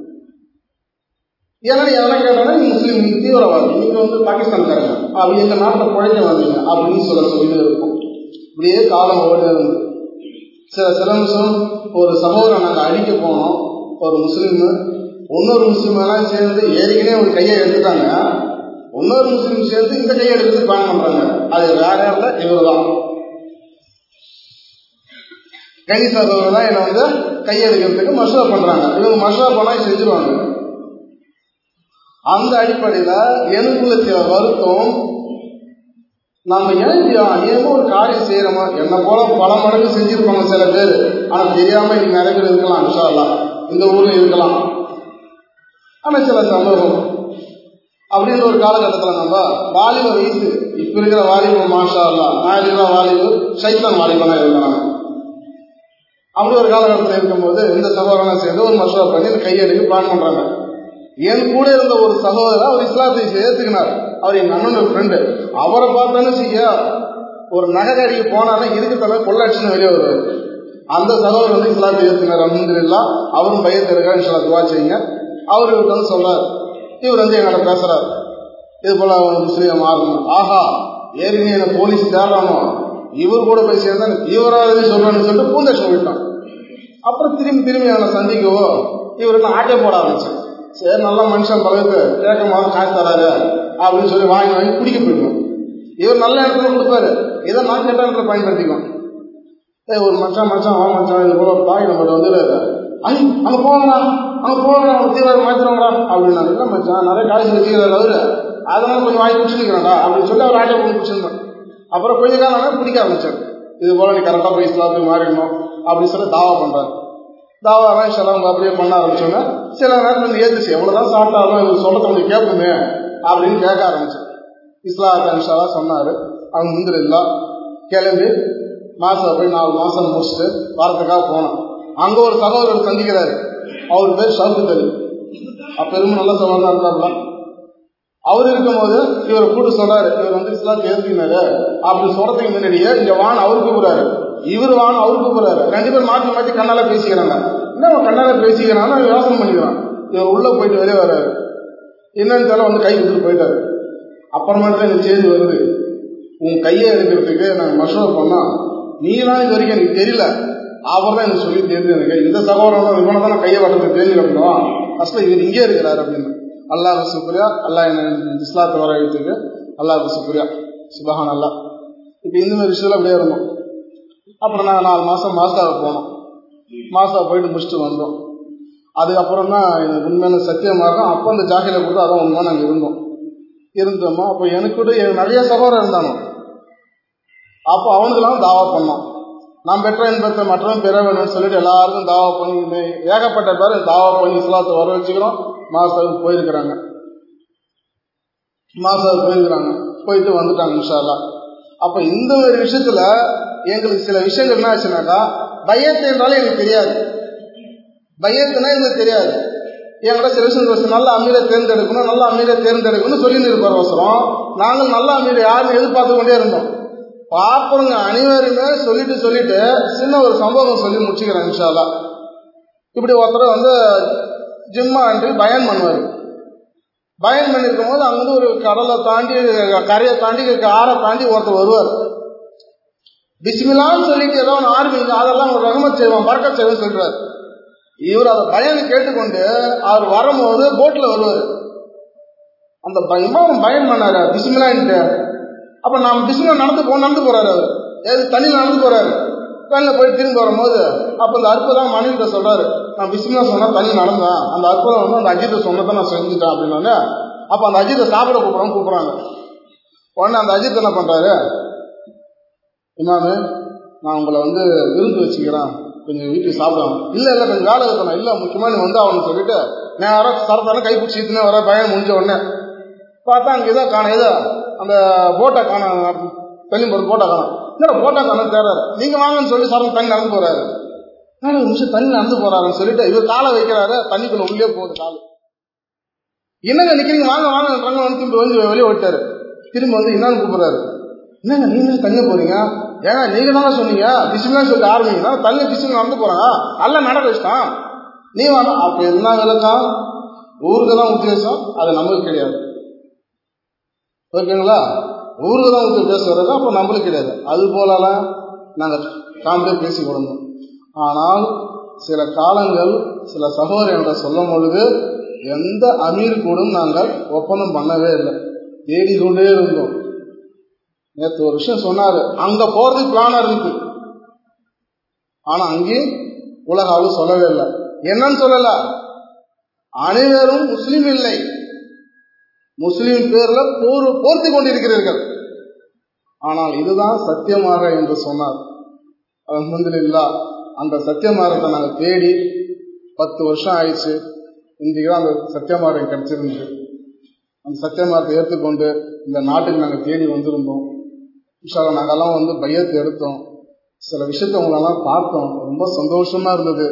ஏன்னா என்ன கேட்டாங்கன்னா நீ முஸ்லீம் நீ தீவிரவாதி நீங்க வந்து பாகிஸ்தான்காரங்க அப்படி எங்க நாட்டில் குழைக்க வந்தீங்க அப்படின்னு சொல்ல சொல்லிட்டு இருக்கும் இப்படியே காலம் ஓடி இருந்து சில சில நிமிஷம் ஒரு சகோதரன் நாங்கள் அடிக்க போனோம் ஒரு முஸ்லீம் இன்னொரு முஸ்லீம் எல்லாம் சேர்ந்து ஏற்கனவே ஒரு கையை எடுத்துட்டாங்க இன்னொரு முஸ்லீம் சேர்ந்து இந்த கையை எடுத்து பிளான் பண்றாங்க அது வேற இல்லை இவர் தான் கை சகோதரர் தான் என்னை வந்து கையெடுக்கிறதுக்கு மசோதா பண்றாங்க இவங்க மசோதா பண்ணா செஞ்சிருவாங்க அந்த அடிப்படையில எனக்குள்ள சில வருத்தம் நம்ம ஏன் ஏதோ ஒரு காரியம் செய்யறோமா என்ன போல பல மடங்கு செஞ்சிருப்பாங்க சில பேர் ஆனா தெரியாம இன்னைக்கு நிறைய பேர் இருக்கலாம் இன்ஷா இந்த ஊர்ல இருக்கலாம் ஆனா சில சம்பவம் அப்படின்ற ஒரு காலகட்டத்துல நம்ம வாலிப வயசு இப்ப இருக்கிற வாலிபம் மாஷா அல்லா நான் இருக்கிற வாலிபு சைத்தான் வாலிபனா இருக்கிறாங்க அப்படி ஒரு காலகட்டத்தில் இருக்கும்போது இந்த சகோதரனை சேர்ந்து ஒரு மஷா பண்ணி இந்த கையெடுக்க பிளான் பண்றாங்க என் கூட இருந்த ஒரு சகோதரர் அவர் இஸ்லாத்தை ஏத்துக்கினார் அவர் என் அண்ணனோட ஃப்ரெண்டு அவரை பார்த்தானு செய்ய ஒரு நகைக்கடிக்கு போனாலும் இதுக்கு தலை கொள்ளடிச்சுன்னு வெளியே வருவார் அந்த சகோதரர் வந்து இஸ்லாத்தை ஏத்துக்கினார் அலமதுல்லா அவரும் பயத்தை இருக்கா இன்ஷா துவா செய்யுங்க அவர் இவருக்கு வந்து சொல்றார் இவர் வந்து என்கிட்ட பேசுறார் இது போல அவன் முஸ்லீம் மாறணும் ஆஹா ஏற்கனவே என்ன போலீஸ் தேடுறானோ இவர் கூட போய் சேர்ந்தா தீவிரவாதி சொல்றான்னு சொல்லிட்டு பூந்தேஷன் போயிட்டான் அப்புறம் திரும்பி திரும்பி அவனை சந்திக்கவோ இவருக்கு ஆட்டே போட ஆரம்பிச்சேன் சரி நல்ல மனுஷன் பழகு கேட்க மாதிரி காசு தராரு அப்படின்னு சொல்லி வாங்கி வாங்கி குடிக்க போயிடுவோம் இவர் நல்ல இடத்துல கொடுப்பாரு இதை நான் கெட்ட இடத்துல பயன்படுத்திக்குவோம் ஏய் ஒரு மச்சான் மச்சான் வா மச்சான் இது போல ஒரு தாய் நம்மகிட்ட வந்துடாது ஐ அங்க போங்கடா அங்க போங்கடா அவங்க தீவிரம் மாத்திரங்கடா அப்படின்னா இல்லை மச்சான் நிறைய காசு வச்சுக்கிறாரு அவரு அதனால கொஞ்சம் வாங்கி குடிச்சுக்கிறேன்டா அப்படின்னு சொல்லி அவர் ஆட்டை போட்டு குடிச்சிருந்தேன் அப்புறம் கொஞ்ச காலம் பிடிக்க ஆரம்பிச்சார் இது போல நீ கரெக்டாக போய் இஸ்லாத்துக்கு மாறிடணும் அப்படின்னு சொல்லி தாவா பண்றாரு தாவாலாம் சிலவங்க அப்படியே பண்ண ஆரம்பிச்சோங்க சில நேரத்தில் வந்து ஏத்துச்சு எவ்வளவுதான் சாப்பிட்டாலும் இவர் சொல்றத கொஞ்சம் கேட்போமே அப்படின்னு கேட்க ஆரம்பிச்சு இஸ்லாத்த அன்ஷாலா சொன்னாரு அவங்க முந்திர இல்லா கிளம்பி மாசம் போய் நாலு மாசம் முடிச்சுட்டு வாரத்துக்காக போனோம் அங்க ஒரு சகோதரர் சந்திக்கிறாரு அவர் பேர் ஷவுக்கு அலி அப்ப எதுவும் நல்ல சகோதரா இருந்தாருலாம் அவர் இருக்கும்போது இவர் கூட்டு சொல்றாரு இவர் வந்து இஸ்லாம் ஏற்றினாரு அப்படி சொல்றதுக்கு முன்னாடியே இங்க வான் அவரு கூப்பிடுறாரு இவர் வான் அவரு கூப்பிடுறாரு ரெண்டு பேரும் மாற்றி மாற்றி கண்ணால பேசிக்கிறாங்க என்ன அவன் கண்ணால பேசிக்கிறான்னு அவன் யோசனை பண்ணிக்கிறான் இவர் உள்ள போயிட்டு வெளியே வர்றாரு என்னன்னு தெரியல வந்து கை கொடுத்துட்டு போயிட்டாரு அப்புறமேட்டு இந்த செய்தி வருது உன் கையை எடுக்கிறதுக்கு நாங்கள் மசூர் பண்ணா நீலாம் இது வரைக்கும் எனக்கு தெரியல அவர் தான் எனக்கு சொல்லி தெரிஞ்சு எனக்கு இந்த சகோதரன் இவனை தான் கையை வட்டத்துக்கு தெரிஞ்சு கட்டணும் ஃபர்ஸ்ட்ல இவர் இங்கே இருக்கிறாரு அப்படின்னு அல்லாஹ் சுப்ரியா அல்லாஹ் என்ன இஸ்லாத்தை வர வைத்துக்கு அல்லாஹ் சுப்ரியா சுபஹான் அல்லா இப்போ இந்த மாதிரி விஷயத்துல அப்படியே இருந்தோம் அப்புறம் நாங்கள் நாலு மாதம் மாஸ்டாவை போனோம் மாஸ்டா போயிட்டு முடிச்சுட்டு வந்தோம் அதுக்கப்புறம் தான் எனக்கு உண்மையான சத்தியமாக அப்போ அந்த ஜாகில கூட அதான் உண்மை நாங்கள் இருந்தோம் இருந்தோமா அப்போ எனக்கு கூட நிறைய சகோதரர் இருந்தானோ அப்போ அவனுக்கெல்லாம் தாவா பண்ணோம் நான் பெற்ற இன்பத்தை மற்றவன் பெற வேணும்னு சொல்லிட்டு எல்லாருக்கும் தாவா பண்ணி ஏகப்பட்ட பேர் தாவா பண்ணி இஸ்லாத்தை வர வச்சுக்கிறோம் மாஸ்டருக்கு போயிருக்கிறாங்க மாஸ்டர் போயிருக்கிறாங்க போயிட்டு வந்துட்டாங்க இன்ஷால்லா அப்ப இந்த ஒரு விஷயத்துல எங்களுக்கு சில விஷயங்கள் என்ன ஆச்சுனாக்கா பயத்து என்றாலும் எனக்கு தெரியாது பயத்துனா எங்களுக்கு தெரியாது என்கிட்ட சில விஷயம் நல்ல அமீரை தேர்ந்தெடுக்கணும் நல்ல அமீரை தேர்ந்தெடுக்கணும்னு சொல்லிட்டு இருப்பார் அவசரம் நாங்கள் நல்ல அமீரை யாருன்னு எதிர்பார்த்து கொண்டே இருந்தோம் பார்ப்பவங்க அனைவருமே சொல்லிட்டு சொல்லிட்டு சின்ன ஒரு சம்பவம் சொல்லி முடிச்சுக்கிறேன் இன்ஷால்லா இப்படி ஒருத்தர் வந்து ஜிம்மா அன்று பயன் பண்ணுவார் பயன் பண்ணிருக்கும் போது அங்கிருந்து ஒரு கடலை தாண்டி கரையை தாண்டி ஆறை தாண்டி ஒருத்தர் வருவார் பிஸ்மிலான்னு சொல்லிட்டு ஏதோ ஒன்று ஆரம்பிங்க அதெல்லாம் ஒரு ரகமத் செய்வோம் பறக்க செய்வோம் சொல்றாரு இவர் அதை பயனை கேட்டுக்கொண்டு அவர் வரும்போது போட்ல வருவார் அந்த இமாம் பயன் பண்ணாரு பிஸ்மிலான்ட்டு அப்ப நாம் பிஸ்மிலா நடந்து போ நடந்து போறாரு அவர் ஏது தண்ணியில் நடந்து போறாரு தண்ணியில் போய் திரும்பி வரும்போது அப்ப அந்த அற்புதம் மனைவிட்ட சொல்றாரு நான் பிஸ்மிலா சொன்னா தண்ணி நடந்தேன் அந்த அற்புதம் வந்து அந்த அஜித்தை சொன்னதை நான் செஞ்சுட்டேன் அப்படின்னு அப்ப அந்த அஜித்தை சாப்பிட கூப்பிடுறோம் கூப்பிடுறாங்க உடனே அந்த அஜித் என்ன பண்றாரு இமாமு நான் உங்களை வந்து விருந்து வச்சுக்கிறேன் கொஞ்சம் வீட்டுக்கு சாப்பிடுவாங்க இல்ல இல்ல கொஞ்சம் வேலை இருக்கணும் இல்ல முக்கியமா நீ வந்து அவனு சொல்லிட்டு நேரம் சரத்தான கை பிடிச்சிட்டுனே வர பையன் முடிஞ்ச உடனே பார்த்தா அங்கே ஏதோ காணும் ஏதோ அந்த போட்டை காணும் தண்ணி போட்டு போட்டா காணும் இல்லை போட்டா காணும் தேடுறாரு நீங்க வாங்கன்னு சொல்லி சரம் தண்ணி நடந்து போறாரு ஒரு நிமிஷம் தண்ணி நடந்து போறாருன்னு சொல்லிட்டு இவர் காலை வைக்கிறாரு தண்ணிக்குள்ள உள்ளே போகுது கால் என்னங்க நிக்கிறீங்க வாங்க வாங்க வந்து திரும்பி வந்து வெளியே விட்டாரு திரும்பி வந்து என்னன்னு கூப்பிடுறாரு என்னங்க நீங்க தண்ணி போறீங்க ஏங்க நீங்க தானே சொன்னீங்க பிசிலாம் சொல்லி ஆரம்பிங்கன்னா தண்ணி பிசில் நடந்து போறாங்க அல்ல நட வச்சிட்டான் நீ வாங்க அப்ப என்ன விளக்கம் ஊருக்கு தான் உத்தேசம் அது நமக்கு கிடையாது ஓகேங்களா ஊருக்கு தான் ஊற்றி பேசுறது அப்போ நம்மளுக்கு கிடையாது அது போலலாம் நாங்கள் காமெடியாக பேசி கொடுந்தோம் ஆனால் சில காலங்கள் சில சகோதரர்கள் சொல்லும் பொழுது எந்த அமீர் கூடும் நாங்கள் ஒப்பந்தம் பண்ணவே இல்லை தேடிக்கொண்டே இருந்தோம் நேற்று ஒரு விஷயம் சொன்னாரு அங்க போறதுக்கு பிளானா இருக்கு ஆனா அங்கேயும் உலக ஆளு சொல்லவே இல்லை என்னன்னு சொல்லல அனைவரும் முஸ்லீம் இல்லை முஸ்லீம் பேர்ல போர் போர்த்தி கொண்டிருக்கிறீர்கள் ஆனால் இதுதான் சத்தியமாக என்று சொன்னார் அல்ஹம்துலில்லா அந்த சத்தியமார்க்கத்தை நாங்கள் தேடி பத்து வருஷம் ஆயிடுச்சு இன்றைக்கு தான் அந்த சத்தியமார்க்கம் கிடைச்சிருந்து அந்த சத்தியமார்க்கத்தை ஏற்றுக்கொண்டு இந்த நாட்டுக்கு நாங்கள் தேடி வந்திருந்தோம் விஷால நாங்கெல்லாம் வந்து பையத்தை எடுத்தோம் சில விஷயத்த உங்களெல்லாம் பார்த்தோம் ரொம்ப சந்தோஷமா இருந்தது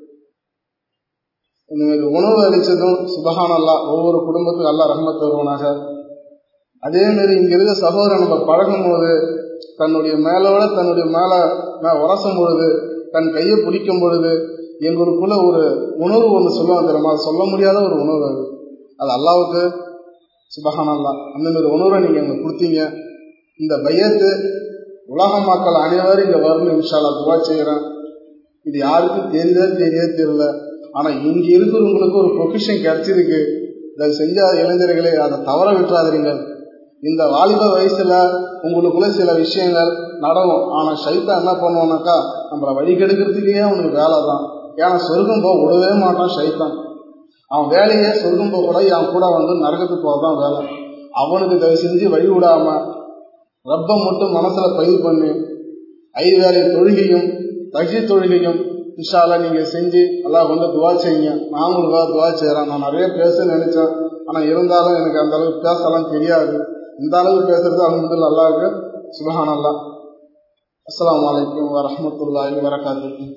இந்த உணவு அளிச்சதும் சுபஹானல்லா ஒவ்வொரு குடும்பத்துக்கும் அல்லா ரஹமத் வருவனாக அதே மாதிரி இங்க இருக்க சகோதரன் நம்ம பழகும் போது தன்னுடைய மேலோட தன்னுடைய மேல நான் உரசும் பொழுது தன் கையை பிடிக்கும் பொழுது எங்களுக்குள்ள ஒரு உணர்வு ஒன்று சொல்லுவாங்க தெரியுமா அது சொல்ல முடியாத ஒரு உணர்வு அது அது அல்லாவுக்கு சுபஹானல்லா அந்த மாதிரி உணர்வை நீங்க எங்களுக்கு கொடுத்தீங்க இந்த பையத்து உலக மக்கள் அனைவரும் இங்க வரணும் இன்ஷால்லா துவா செய்யறேன் இது யாருக்கும் தெரியுதா தெரியவே தெரியல ஆனா இங்க இருக்கிறவங்களுக்கு ஒரு பொக்கிஷன் கிடைச்சிருக்கு இதை செஞ்ச இளைஞர்களே அதை தவற விட்டுறாதீங்க இந்த வாலிப வயசுல உங்களுக்குள்ள சில விஷயங்கள் நடக்கும் ஆனா சைத்தான் என்ன பண்ணுவானாக்கா நம்மளை வழி கெடுக்கிறதுக்கே அவனுக்கு வேலை தான் ஏன்னா சொர்க்கம் போக விடவே மாட்டான் சைத்தான் அவன் வேலையே சொர்க்கம் போக கூட என் கூட வந்து நரகத்துக்கு போக தான் வேலை அவனுக்கு தயவு செஞ்சு வழி விடாம ரப்பை மட்டும் மனசுல பதிவு பண்ணி ஐ வேலை தொழுகையும் தஜி தொழுகையும் இன்ஷால்லா நீங்க செஞ்சு எல்லாம் வந்து துவா செய்யுங்க நான் உங்களுக்காக துவா செய்யறேன் நான் நிறைய பேச நினைச்சேன் ஆனா இருந்தாலும் எனக்கு அந்த அளவுக்கு பேசலாம் தெரியாது இந்த அளவுக்கு பேசுறது அலமதுல்ல அல்லா இருக்கு சுபஹான் அல்லா அஸ்லாம் வலைக்கம் வரமத்துல்லாஹி வரகாத்து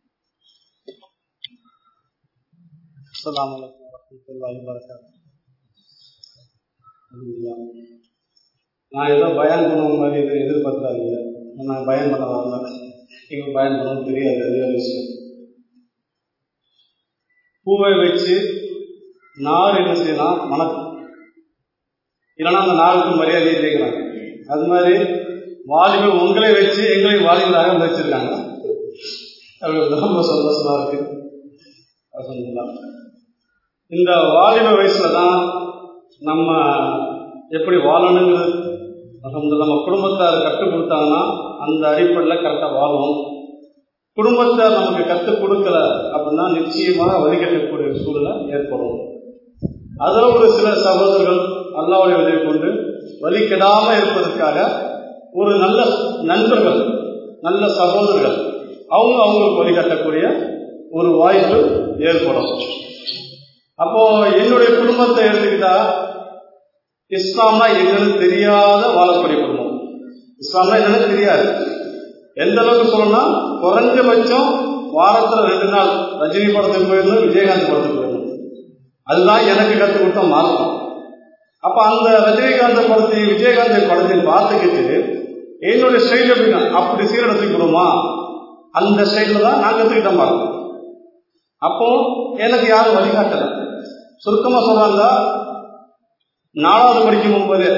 அஸ்லாம் வலைக்கம் வரமத்துல்லாஹி வரகாத்து நான் ஏதோ பயன் பண்ணுற மாதிரி எதுவும் எதிர்பார்க்காதீங்க நான் பயன் பண்ண வரல எங்களுக்கு பயன் பண்ணவும் தெரியாது அது ஒரு விஷயம் பூவை வச்சு நார் என்ன செய்யலாம் மணக்கும் இல்லைன்னா அந்த நாளுக்கு மரியாதை கேட்குறாங்க அது மாதிரி வாலிபர் உங்களை வச்சு எங்களை வாலிபராக வச்சிருக்காங்க அது ரொம்ப சந்தோஷமா இருக்கு அல்ஹம்துலில்லாஹ். இந்த வாலிப வயசுல தான் நம்ம எப்படி வாழணுங்கிறது அல்ஹம்துலில்லாஹ் நம்ம குடும்பத்தார் கற்றுக் கொடுத்தாங்கன்னா அந்த அடிப்படையில் கரெக்டாக வாழ்வோம் குடும்பத்தார் நமக்கு கற்றுக் கொடுக்கல அப்படின்னா நிச்சயமாக வழிகட்டக்கூடிய சூழ்நிலை ஏற்படும் அதில் ஒரு சில சகோதரர்கள் அல்லாவுடைய உதவி கொண்டு வழி கெடாம இருப்பதற்காக ஒரு நல்ல நண்பர்கள் நல்ல சகோதரர்கள் அவங்க அவங்களுக்கு வழிகாட்டக்கூடிய ஒரு வாய்ப்பு ஏற்படும் அப்போ என்னுடைய குடும்பத்தை எடுத்துக்கிட்டா இஸ்லாம்னா என்னன்னு தெரியாத வாழக்கூடிய குடும்பம் இஸ்லாம்னா என்னன்னு தெரியாது எந்த அளவுக்கு சொல்லணும்னா குறைஞ்சபட்சம் வாரத்துல ரெண்டு நாள் ரஜினி படத்துக்கு போயிருந்தோம் விஜயகாந்த் படத்துக்கு போயிருந்தோம் அதுதான் எனக்கு கற்றுக் கொடுத்த மார்க்கம் அப்ப அந்த ரஜினிகாந்த் படத்தை விஜயகாந்த் படத்தை பார்த்துக்கிட்டு என்னுடைய ஸ்டைல் எப்படின்னா அப்படி சீரடத்துக்கு விடுமா அந்த ஸ்டைல தான் நான் கற்றுக்கிட்ட மார்க்கம் அப்போ எனக்கு யாரும் வழிகாட்டல சுருக்கமா சொல்றாங்க நாலாவது படிக்கும் போது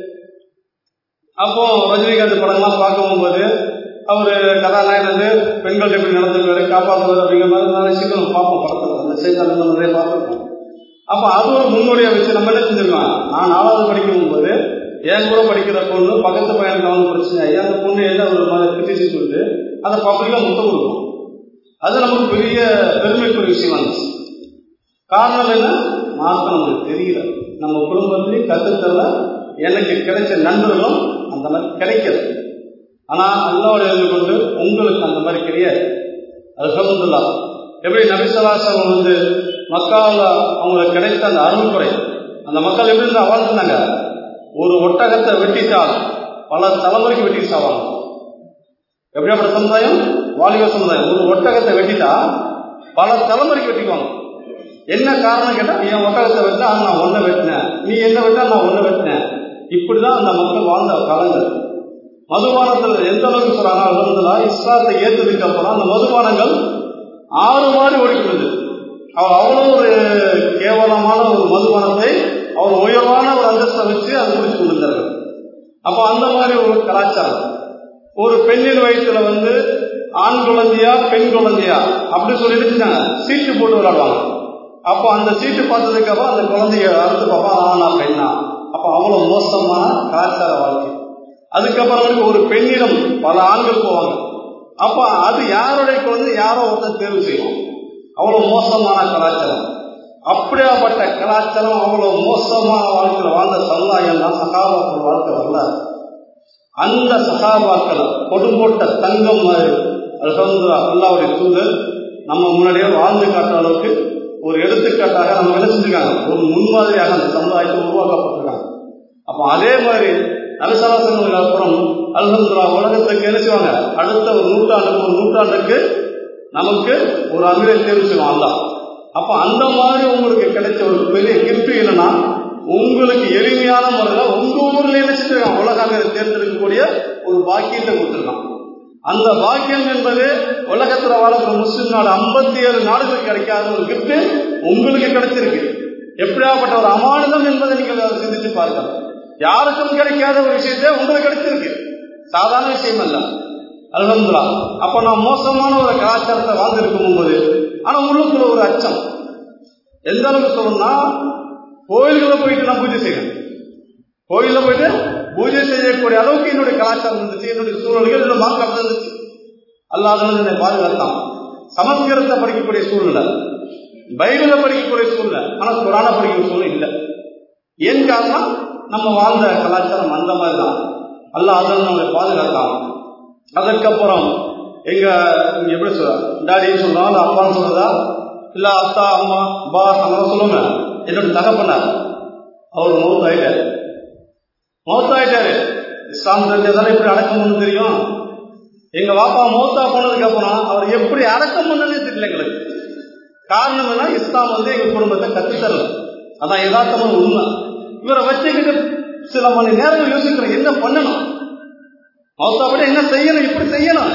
அப்போ ரஜினிகாந்த் படம்லாம் பார்க்கும் போது அவர் கதாநாயகர் பெண்கள் எப்படி நடந்துருக்காரு காப்பாற்றுவார் அப்படிங்கிற மாதிரி நிறைய விஷயங்கள் பார்ப்போம் படத்தில் அந்த செய்திகள் நம்ம நிறைய பார்த்துருக்கோம் அப்போ அது ஒரு முன்னுடைய வச்சு நம்ம என்ன செஞ்சிருக்கோம் நான் நாலாவது படிக்கும் போது என் கூட படிக்கிற பொண்ணு பக்கத்து பையனுக்கு அவனுக்கு பிரச்சனை ஆகி அந்த பொண்ணு என்ன ஒரு மாதிரி கிட்டிச்சு சொல்லிட்டு அதை பப்ளிக்கா முத்தம் கொடுக்கும் அது நமக்கு பெரிய பெருமைக்குரிய விஷயமா இருந்துச்சு காரணம் என்ன மார்க்கம் நமக்கு தெரியல நம்ம குடும்பத்திலையும் கத்துத்தரல எனக்கு கிடைச்ச நண்பர்களும் அந்த மாதிரி கிடைக்கல ஆனா அல்லாவோட இருந்து கொண்டு உங்களுக்கு அந்த மாதிரி கிடையாது அல்ஹம்துல்லா எப்படி நபிசலாசம் வந்து மக்காவில் அவங்களுக்கு கிடைத்த அந்த அருள்குறை அந்த மக்கள் எப்படி இருந்தா வாழ்ந்தாங்க ஒரு ஒட்டகத்தை வெட்டிட்டால் பல தலைமுறைக்கு வெட்டி சாவாங்க எப்படியாப்பட்ட சமுதாயம் வாலிப சமுதாயம் ஒரு ஒட்டகத்தை வெட்டிட்டா பல தலைமுறைக்கு வெட்டிக்குவாங்க என்ன காரணம் கேட்டா என் ஒட்டகத்தை வெட்டா நான் ஒன்ன வெட்டினேன் நீ என்ன வெட்டா நான் ஒன்ன வெட்டினேன் இப்படிதான் அந்த மக்கள் வாழ்ந்த காலங்கள் மதுபானத்துல எந்த அளவுக்கு சொல்றாங்க அல்ஹம்துலில்லாஹ் இஸ்லாத்தை ஏற்றதுக்கு அப்புறம் அந்த மதுபானங்கள் ஆறு மாடி ஓடிக்கிறது அவர் அவ்வளவு ஒரு கேவலமான ஒரு மதுபானத்தை அவர் உயர்வான ஒரு அந்தஸ்தை வச்சு அதை குடிச்சு கொண்டிருந்தார்கள் அப்போ அந்த மாதிரி ஒரு கலாச்சாரம் ஒரு பெண்ணின் வயசுல வந்து ஆண் குழந்தையா பெண் குழந்தையா அப்படி சொல்லிட்டு செஞ்சாங்க சீட்டு போட்டு விளையாடுவாங்க அப்போ அந்த சீட்டு பார்த்ததுக்கு அப்புறம் அந்த குழந்தைய அறுத்து பாப்பா ஆனா பெண்ணா அப்போ அவ்வளவு மோசமான கலாச்சார வாழ்க்கை அதுக்கப்புறம் ஒரு பெண்ணிடம் பல ஆண்கள் போவாங்க அப்ப அது யாருடைய குழந்தை யாரோ ஒருத்தர் தேர்வு செய்யும் அவ்வளவு மோசமான கலாச்சாரம் அப்படியாப்பட்ட கலாச்சாரம் அவ்வளவு மோசமான வாழ்க்கையில் வாழ்ந்த சமுதாயம் தான் சகாபாக்கள் வாழ்க்கை வரல அந்த சகாபாக்களை கொடுங்கோட்ட தங்கம் மாதிரி அல்ஹம்துல்லா அல்லாவுடைய தூதர் நம்ம முன்னாடியே வாழ்ந்து காட்டுற அளவுக்கு ஒரு எடுத்துக்காட்டாக நம்ம என்ன செஞ்சிருக்காங்க ஒரு முன்மாதிரியாக அந்த சமுதாயத்தை உருவாக்கப்பட்டிருக்காங்க அப்போ அதே மாதிரி நபிசலாசனங்களுக்கு அப்புறம் அல்ஹம்துல்லா உலகத்துக்கு என்ன செய்வாங்க அடுத்த ஒரு நூற்றாண்டுக்கு ஒரு நூற்றாண்டுக்கு நமக்கு ஒரு அமீரை தேர்வு செய்வோம் அல்லாஹ் அப்ப அந்த மாதிரி உங்களுக்கு கிடைச்ச ஒரு பெரிய கிஃப்ட் என்னன்னா உங்களுக்கு எளிமையான முறையில் உங்க ஊர்ல என்ன செஞ்சிருக்கான் உலக அமீரை தேர்ந்தெடுக்கக்கூடிய ஒரு பாக்கியத்தை கொடுத்துருக்கான் அந்த பாக்கியம் என்பது உலகத்துல வாழக்கூடிய முஸ்லிம் நாடு ஐம்பத்தி ஏழு நாடுகளுக்கு கிடைக்காத ஒரு கிஃப்ட் உங்களுக்கு கிடைச்சிருக்கு எப்படியாப்பட்ட ஒரு அமானுதம் என்பதை நீங்கள் அதை சிந்திச்சு பாருங்க யாருக்கும் கிடைக்காத ஒரு விஷயத்தை உங்களுக்கு கிடைச்சிருக்கு சாதாரண விஷயம் அல்ல அல்ஹம்துல்லா அப்ப நான் மோசமான ஒரு கலாச்சாரத்தை வாழ்ந்திருக்கும் போது ஆனா உள்ளுக்குள்ள ஒரு அச்சம் எந்த அளவுக்கு சொல்லணும்னா கோயில்களை போயிட்டு நான் பூஜை செய்யணும் கோயில்ல போயிட்டு பூஜை செய்யக்கூடிய அளவுக்கு என்னுடைய கலாச்சாரம் இருந்துச்சு என்னுடைய சூழல்கள் என்னோட மாற்றம் இருந்துச்சு அல்லாத என்னை பாதுகாத்தான் சமஸ்கிருதத்தை படிக்கக்கூடிய சூழ்நிலை பைபிளை படிக்கக்கூடிய சூழ்நிலை ஆனா குரான படிக்கிற சூழ்நிலை இல்லை ஏன் காரணம் நம்ம வாழ்ந்த கலாச்சாரம் அந்த மாதிரி தான் அல்லாஹ் அதன் நம்மளை பாதுகாத்தான் அதுக்கப்புறம் எங்க இங்க எப்படி சொல்ற டாடின்னு சொல்றோம் இல்ல அப்பான்னு சொல்றதா இல்ல அத்தா அம்மா பா அதெல்லாம் சொல்லுங்க என்னோட தகப்பனார் அவர் மௌத்தாயிட்டாரு மௌத்தாயிட்டாரு இஸ்லாம் தெரிஞ்சதால எப்படி அடக்கம் தெரியும் எங்க பாப்பா மௌத்தா போனதுக்கு அப்புறம் அவர் எப்படி அடக்கம் பண்ணனே தெரியல எங்களுக்கு காரணம் என்ன இஸ்லாம் வந்து எங்க குடும்பத்தை கத்துத்தரல அதான் யதார்த்தமான உண்மை இவரை வச்சுக்கிட்டு சில மணி நேரம் யோசிக்கிறேன் என்ன பண்ணணும் மௌத்தாப்படி என்ன செய்யணும் இப்படி செய்யணும்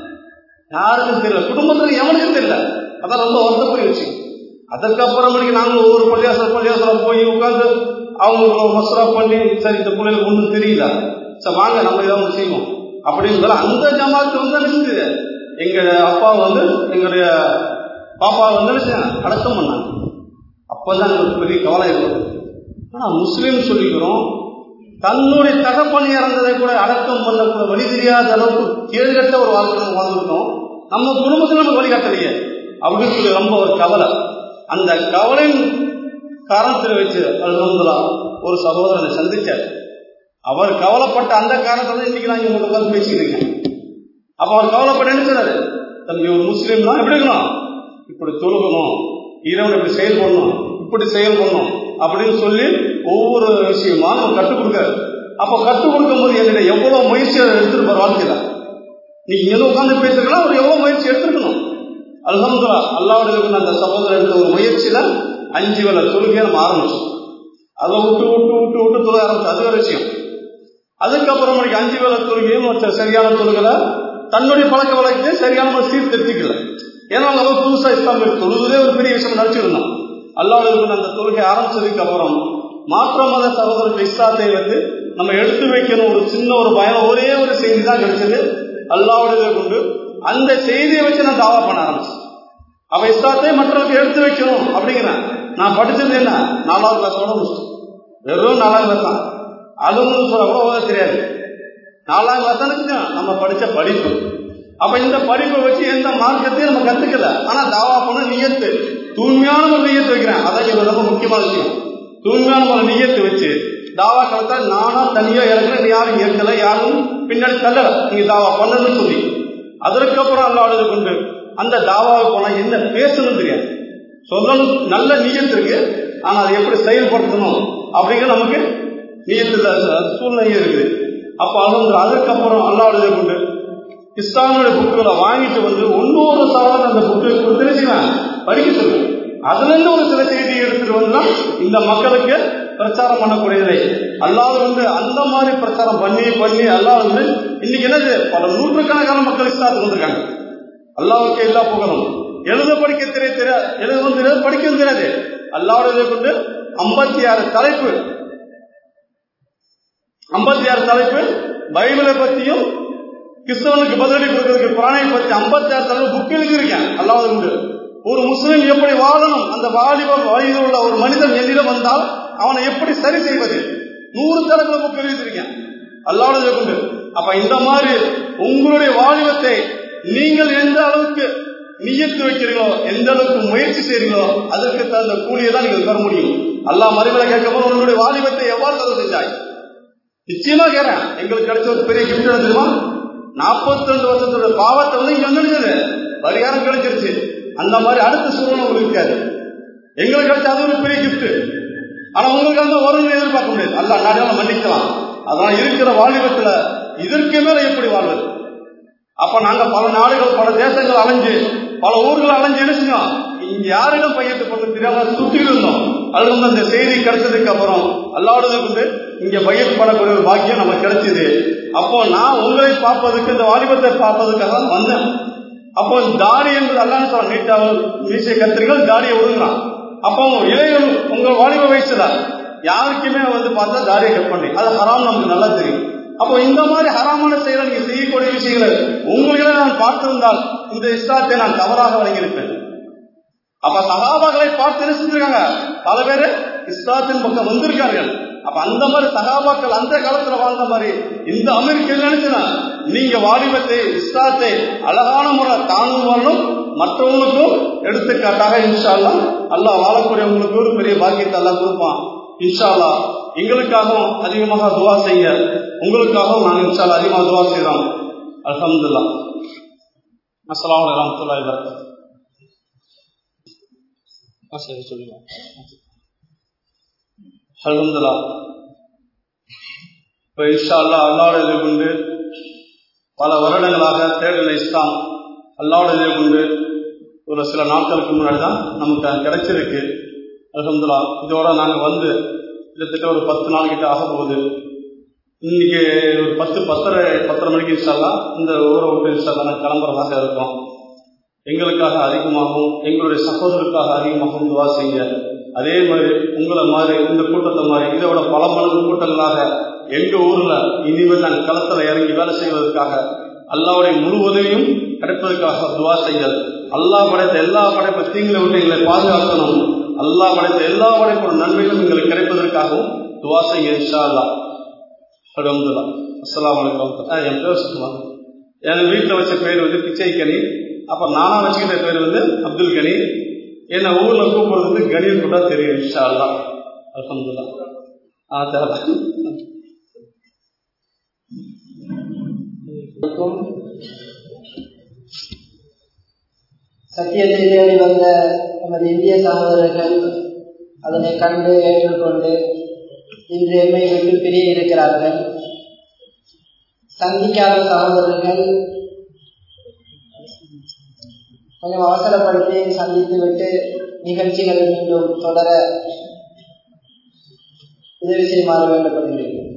யாருக்கும் தெரியல குடும்பத்துல எவனுக்கும் தெரியல அதான் ரொம்ப வருத்தப்படி வச்சு அதுக்கப்புறமேட்டுக்கு நாங்களும் ஒவ்வொரு பள்ளியாசல் பள்ளியாசலம் போய் உட்காந்து அவங்க மசரா பண்ணி சரி இந்த பிள்ளைகளுக்கு ஒன்றும் தெரியல சரி வாங்க நம்ம இதை செய்வோம் அப்படின்னு அந்த ஜமாத்து வந்து நினைச்சது எங்க அப்பா வந்து எங்களுடைய பாப்பா வந்து அடக்கம் பண்ணாங்க அப்பதான் எங்களுக்கு பெரிய கவலை இருக்கும் ஆனா முஸ்லீம் சொல்லிக்கிறோம் தன்னுடைய தகப்பன் இறந்ததை கூட அடக்கம் பண்ணக்கூட வழி தெரியாத அளவுக்கு கேடுகட்ட ஒரு வாழ்க்கை வாழ்ந்துருக்கோம் நம்ம குடும்பத்தில் நம்ம வழிகாட்டலையே அப்படின்னு சொல்லி ரொம்ப ஒரு கவலை அந்த கவலையின் காரணத்தில் வச்சு அல்ஹம்துல்லா ஒரு சகோதரனை சந்திச்சார் அவர் கவலைப்பட்ட அந்த காரணத்தை இன்னைக்கு நான் உங்களுக்கு உட்காந்து பேசிட்டு இருக்கேன் அப்ப அவர் கவலைப்பட்ட என்ன சொன்னாரு தம்பி ஒரு முஸ்லீம்னா எப்படி இருக்கணும் இப்படி தொழுகணும் இரவு இப்படி செயல்படணும் இப்படி செயல்படணும் அப்படின்னு சொல்லி ஒவ்வொரு விஷயமா நம்ம கற்றுக் கொடுக்காரு அப்ப கற்றுக் கொடுக்கும் போது என்னுடைய எவ்வளவு முயற்சி அதை எடுத்துட்டு போற வாழ்க்கையில நீங்க எது உட்காந்து பேசுறீங்களா அவர் எவ்வளவு முயற்சி எடுத்துருக்கணும் அல்ஹம்துல்லா அல்லாவுடைய அந்த சகோதரர் எடுத்த ஒரு முயற்சியில அஞ்சு வேலை தொழுகையை நம்ம ஆரம்பிச்சோம் அதை விட்டு விட்டு விட்டு விட்டு தொழுக ஆரம்பிச்சோம் அது ஒரு விஷயம் அதுக்கப்புறம் எனக்கு அஞ்சு வேலை தொழுகையும் ஒரு சரியான தொழுகல தன்னுடைய பழக்க வழக்கத்தை சரியான ஒரு சீர்திருத்திக்கல ஏன்னா அவங்க புதுசா இஸ்லாம் தொழுதே ஒரு பெரிய விஷயம் நினைச்சிருந்தோம் அல்லாவுடைய அந்த தொழுகை ஆரம்பிச்சதுக்கு அப்புறம் மாற்ற மத சகோதரர்கள் இஸ்லாத்தை வந்து நம்ம எடுத்து வைக்கணும் ஒரு சின்ன ஒரு பயம் ஒரே ஒரு செய்தி தான் கிடைச்சது அல்லாவுடைய கொண்டு அந்த செய்தியை வச்சு நான் தாவா பண்ண ஆரம்பிச்சேன் அவ இஸ்லாத்தை மற்றவருக்கு எடுத்து வைக்கணும் அப்படிங்கிறேன் நான் படிச்சது என்ன நாலாவது கிளாஸோட முடிச்சேன் வெறும் நாலாவது கிளாஸ் தான் அதுவும் சொல்ல கூட ஓத தெரியாது நாலாம் கிளாஸ் தான் நம்ம படிச்ச படிப்பு அப்ப இந்த படிப்பை வச்சு எந்த மார்க்கத்தையும் நம்ம கத்துக்கல ஆனா தாவா பண்ண நியத்து தூய்மையான ஒரு நியத்து வைக்கிறேன் அதான் இது ரொம்ப முக்கியமான விஷயம் தூய்மையான ஒரு நியத்து வச்சு தாவா கலத்தா நானா தனியா இறங்குறேன் யாரும் ஏற்கல யாரும் பின்னாடி தள்ளல நீங்க தாவா பண்ணணும்னு சொல்லி அதற்கப்புறம் அல்லாடுது கொண்டு அந்த தாவாவை போனா என்ன பேசணும் தெரியாது சொல்லணும் நல்ல நீயத்து இருக்கு ஆனா அதை எப்படி செயல்படுத்தணும் அப்படிங்கிற நமக்கு நீயத்துல சூழ்நிலை இருக்குது அப்ப அவங்க அதுக்கப்புறம் அல்லாடுதை கொண்டு இஸ்லாமிய புக்குகளை வாங்கிட்டு வந்து ஒன்னொரு சவால் அந்த புக்கை தெரிஞ்சுக்கலாம் படிக்க சொல்லுங்க அதுல இருந்து ஒரு சில செய்தியை எடுத்துட்டு வந்தா இந்த மக்களுக்கு பிரச்சாரம் பண்ணக்கூடியதை அல்லாத வந்து அந்த மாதிரி பிரச்சாரம் பண்ணி பண்ணி அல்லாஹ் வந்து இன்னைக்கு என்னது பல நூற்றுக்கணக்கான மக்கள் இஸ்லாத்துக்கு வந்திருக்காங்க அல்லாவுக்கு எல்லா புகழும் எழுத படிக்க தெரிய தெரியாது எழுதவும் தெரியாது படிக்கவும் தெரியாது அல்லாவுடைய கொண்டு ஐம்பத்தி ஆறு தலைப்பு ஐம்பத்தி ஆறு தலைப்பு பைபிளை பத்தியும் கிறிஸ்தவனுக்கு பதிலடி கொடுக்கறதுக்கு புராணை பத்தி ஐம்பத்தி ஆறு தலைப்பு புக் எழுதியிருக்கேன் அல்லாவது உண்டு ஒரு முஸ்லிம் எப்படி வாழணும் அந்த வாலிப வயது உள்ள ஒரு மனிதன் என்னிடம் வந்தால் அவனை எப்படி சரி செய்வது நூறு தலைப்புல புக் எழுதியிருக்கேன் அல்லாவுடைய கொண்டு அப்ப இந்த மாதிரி உங்களுடைய வாலிபத்தை நீங்கள் எந்த அளவுக்கு நியத்து வைக்கிறீங்களோ எந்த அளவுக்கு முயற்சி செய்றீங்களோ அதற்கு தகுந்த கூலியை தான் நீங்கள் பெற முடியும் அல்லா மறுபடியும் கேட்கும் போது உங்களுடைய வாலிபத்தை எவ்வாறு தகுதி செஞ்சாய் நிச்சயமா கேறேன் எங்களுக்கு கிடைச்ச ஒரு பெரிய கிஃப்ட் தெரியுமா நாற்பத்தி ரெண்டு வருஷத்தோட பாவத்தை வந்து இங்க வந்துடுது பரிகாரம் கிடைச்சிருச்சு அந்த மாதிரி அடுத்த சூழ்நிலை உங்களுக்கு இருக்காது எங்களுக்கு கிடைச்ச அது ஒரு பெரிய கிஃப்ட் ஆனா உங்களுக்கு அந்த வரும்னு எதிர்பார்க்க முடியாது அல்ல நாடுகளை மன்னிக்கலாம் அதான் இருக்கிற வாலிபத்துல இதற்கு மேல எப்படி வாழ்வது அப்ப நாங்க பல நாடுகள் பல தேசங்கள் அலைஞ்சு பல ஊர்கள் அலைஞ்சு என்ன இங்க யாரிடம் பையத்து பண்ண தெரியாம சுத்திட்டு இருந்தோம் அது வந்து அந்த செய்தி கிடைச்சதுக்கு அப்புறம் அல்லாடுறது கொண்டு இங்க பையத்து பண்ணக்கூடிய ஒரு பாக்கியம் நமக்கு கிடைச்சது அப்போ நான் உங்களை பார்ப்பதற்கு இந்த வாலிபத்தை பார்ப்பதற்காக தான் வந்தேன் அப்போ தாடி என்பது அல்லான்னு சொல்ல நீட்டாக மீசை கத்திரிகள் தாடியை விடுங்களாம் அப்போ இளைஞர் உங்க வாலிப வயசுல யாருக்குமே வந்து பார்த்தா தாடியை கட் பண்ணி அது ஹராம் நமக்கு நல்லா தெரியும் அப்போ இந்த மாதிரி ஹராமான செயலை நீங்க செய்யக்கூடிய விஷயங்களை உங்களை நான் பார்த்திருந்தால் இந்த இஸ்லாத்தை நான் தவறாக வழங்கியிருப்பேன் அப்ப சகாபாக்களை பார்த்து என்ன செஞ்சிருக்காங்க பல பேரு இஸ்லாத்தின் பக்கம் வந்திருக்கார்கள் அப்ப அந்த மாதிரி சகாபாக்கள் அந்த காலத்துல வாழ்ந்த மாதிரி இந்த அமெரிக்க நினைச்சுனா நீங்க வாலிபத்தை இஸ்லாத்தை அழகான முறை தானும் வரணும் மற்றவங்களுக்கும் எடுத்துக்காட்டாக இன்ஷால்லா அல்லாஹ் வாழக்கூடியவங்களுக்கு ஒரு பெரிய பாக்கியத்தை எல்லாம் கொடுப்பான் இன்ஷால்லா எங்களுக்காகவும் அதிகமாக துவா செய்ய உங்களுக்காகவும் நாங்கள் இன்ஷால்லா அதிகமாக துவா செய்யறோம் அலமதுல்லா அஸ்லாம் வரமத்துல்லா வரகாத்து சரி சொல்லுங்க அல்ஹம்துல்லா இப்ப இன்ஷா அல்லா அல்லாவுடைய இதை கொண்டு பல வருடங்களாக தேடல் இஸ்லாம் அல்லாவுடைய இதை கொண்டு ஒரு சில நாட்களுக்கு முன்னாடி தான் நமக்கு அது கிடைச்சிருக்கு அல்ஹம்துல்லா இதோட நாங்கள் வந்து கிட்டத்தட்ட ஒரு பத்து நாள் கிட்ட ஆக போகுது இன்னைக்கு ஒரு பத்து பத்தரை பத்தரை மணிக்கு இன்ஷால்லா இந்த ஊரை விட்டு இன்ஷால்லா நாங்கள் கிளம்புறதாக இருக்கோம் எங்களுக்காக அதிகமாகவும் எங்களுடைய சகோதரருக்காக அதிகமாகவும் துவா செய்ய அதே மாதிரி உங்களை மாதிரி இந்த கூட்டத்தை மாதிரி இதை விட பல மடங்கு கூட்டங்களாக எங்க ஊர்ல இனிமேல் நாங்கள் களத்துல இறங்கி வேலை செய்வதற்காக அல்லாவுடைய முழு உதவியும் கிடைப்பதற்காக துவா செய்யல் அல்லாஹ் படைத்த எல்லா படைப்பு தீங்களை விட்டு எங்களை பாதுகாக்கணும் அல்லாஹ் படைத்த எல்லா படைப்போட நன்மைகளும் எங்களுக்கு கிடைப்பதற்காகவும் துவா செய்ய இன்ஷா அல்லா அலமதுல்லா அஸ்லாம் வலைக்கம் என் பேர் சுத்தமா என் வீட்டில் வச்ச பேர் வந்து பிச்சைக்கனி அப்ப நானா வச்சுக்கிட்ட பேர் வந்து அப்துல் கனி என்ன ஊர்ல கூப்பிடுறது வந்து கணீர் கூட தெரியும் இன்ஷா அல்லா அலமதுல்லா ஆ தேவை சத்தியத்தை தேடி வந்த நமது இந்திய சகோதரர்கள் அதனை கண்டு ஏற்றுக்கொண்டு இன்று எம்மை விட்டு பிரிய இருக்கிறார்கள் சந்திக்காத சகோதரர்கள் கொஞ்சம் அவசரப்படுத்தி சந்தித்து விட்டு நிகழ்ச்சிகள் மீண்டும் தொடர உதவி செய்யுமாறு வேண்டப்படுகிறேன்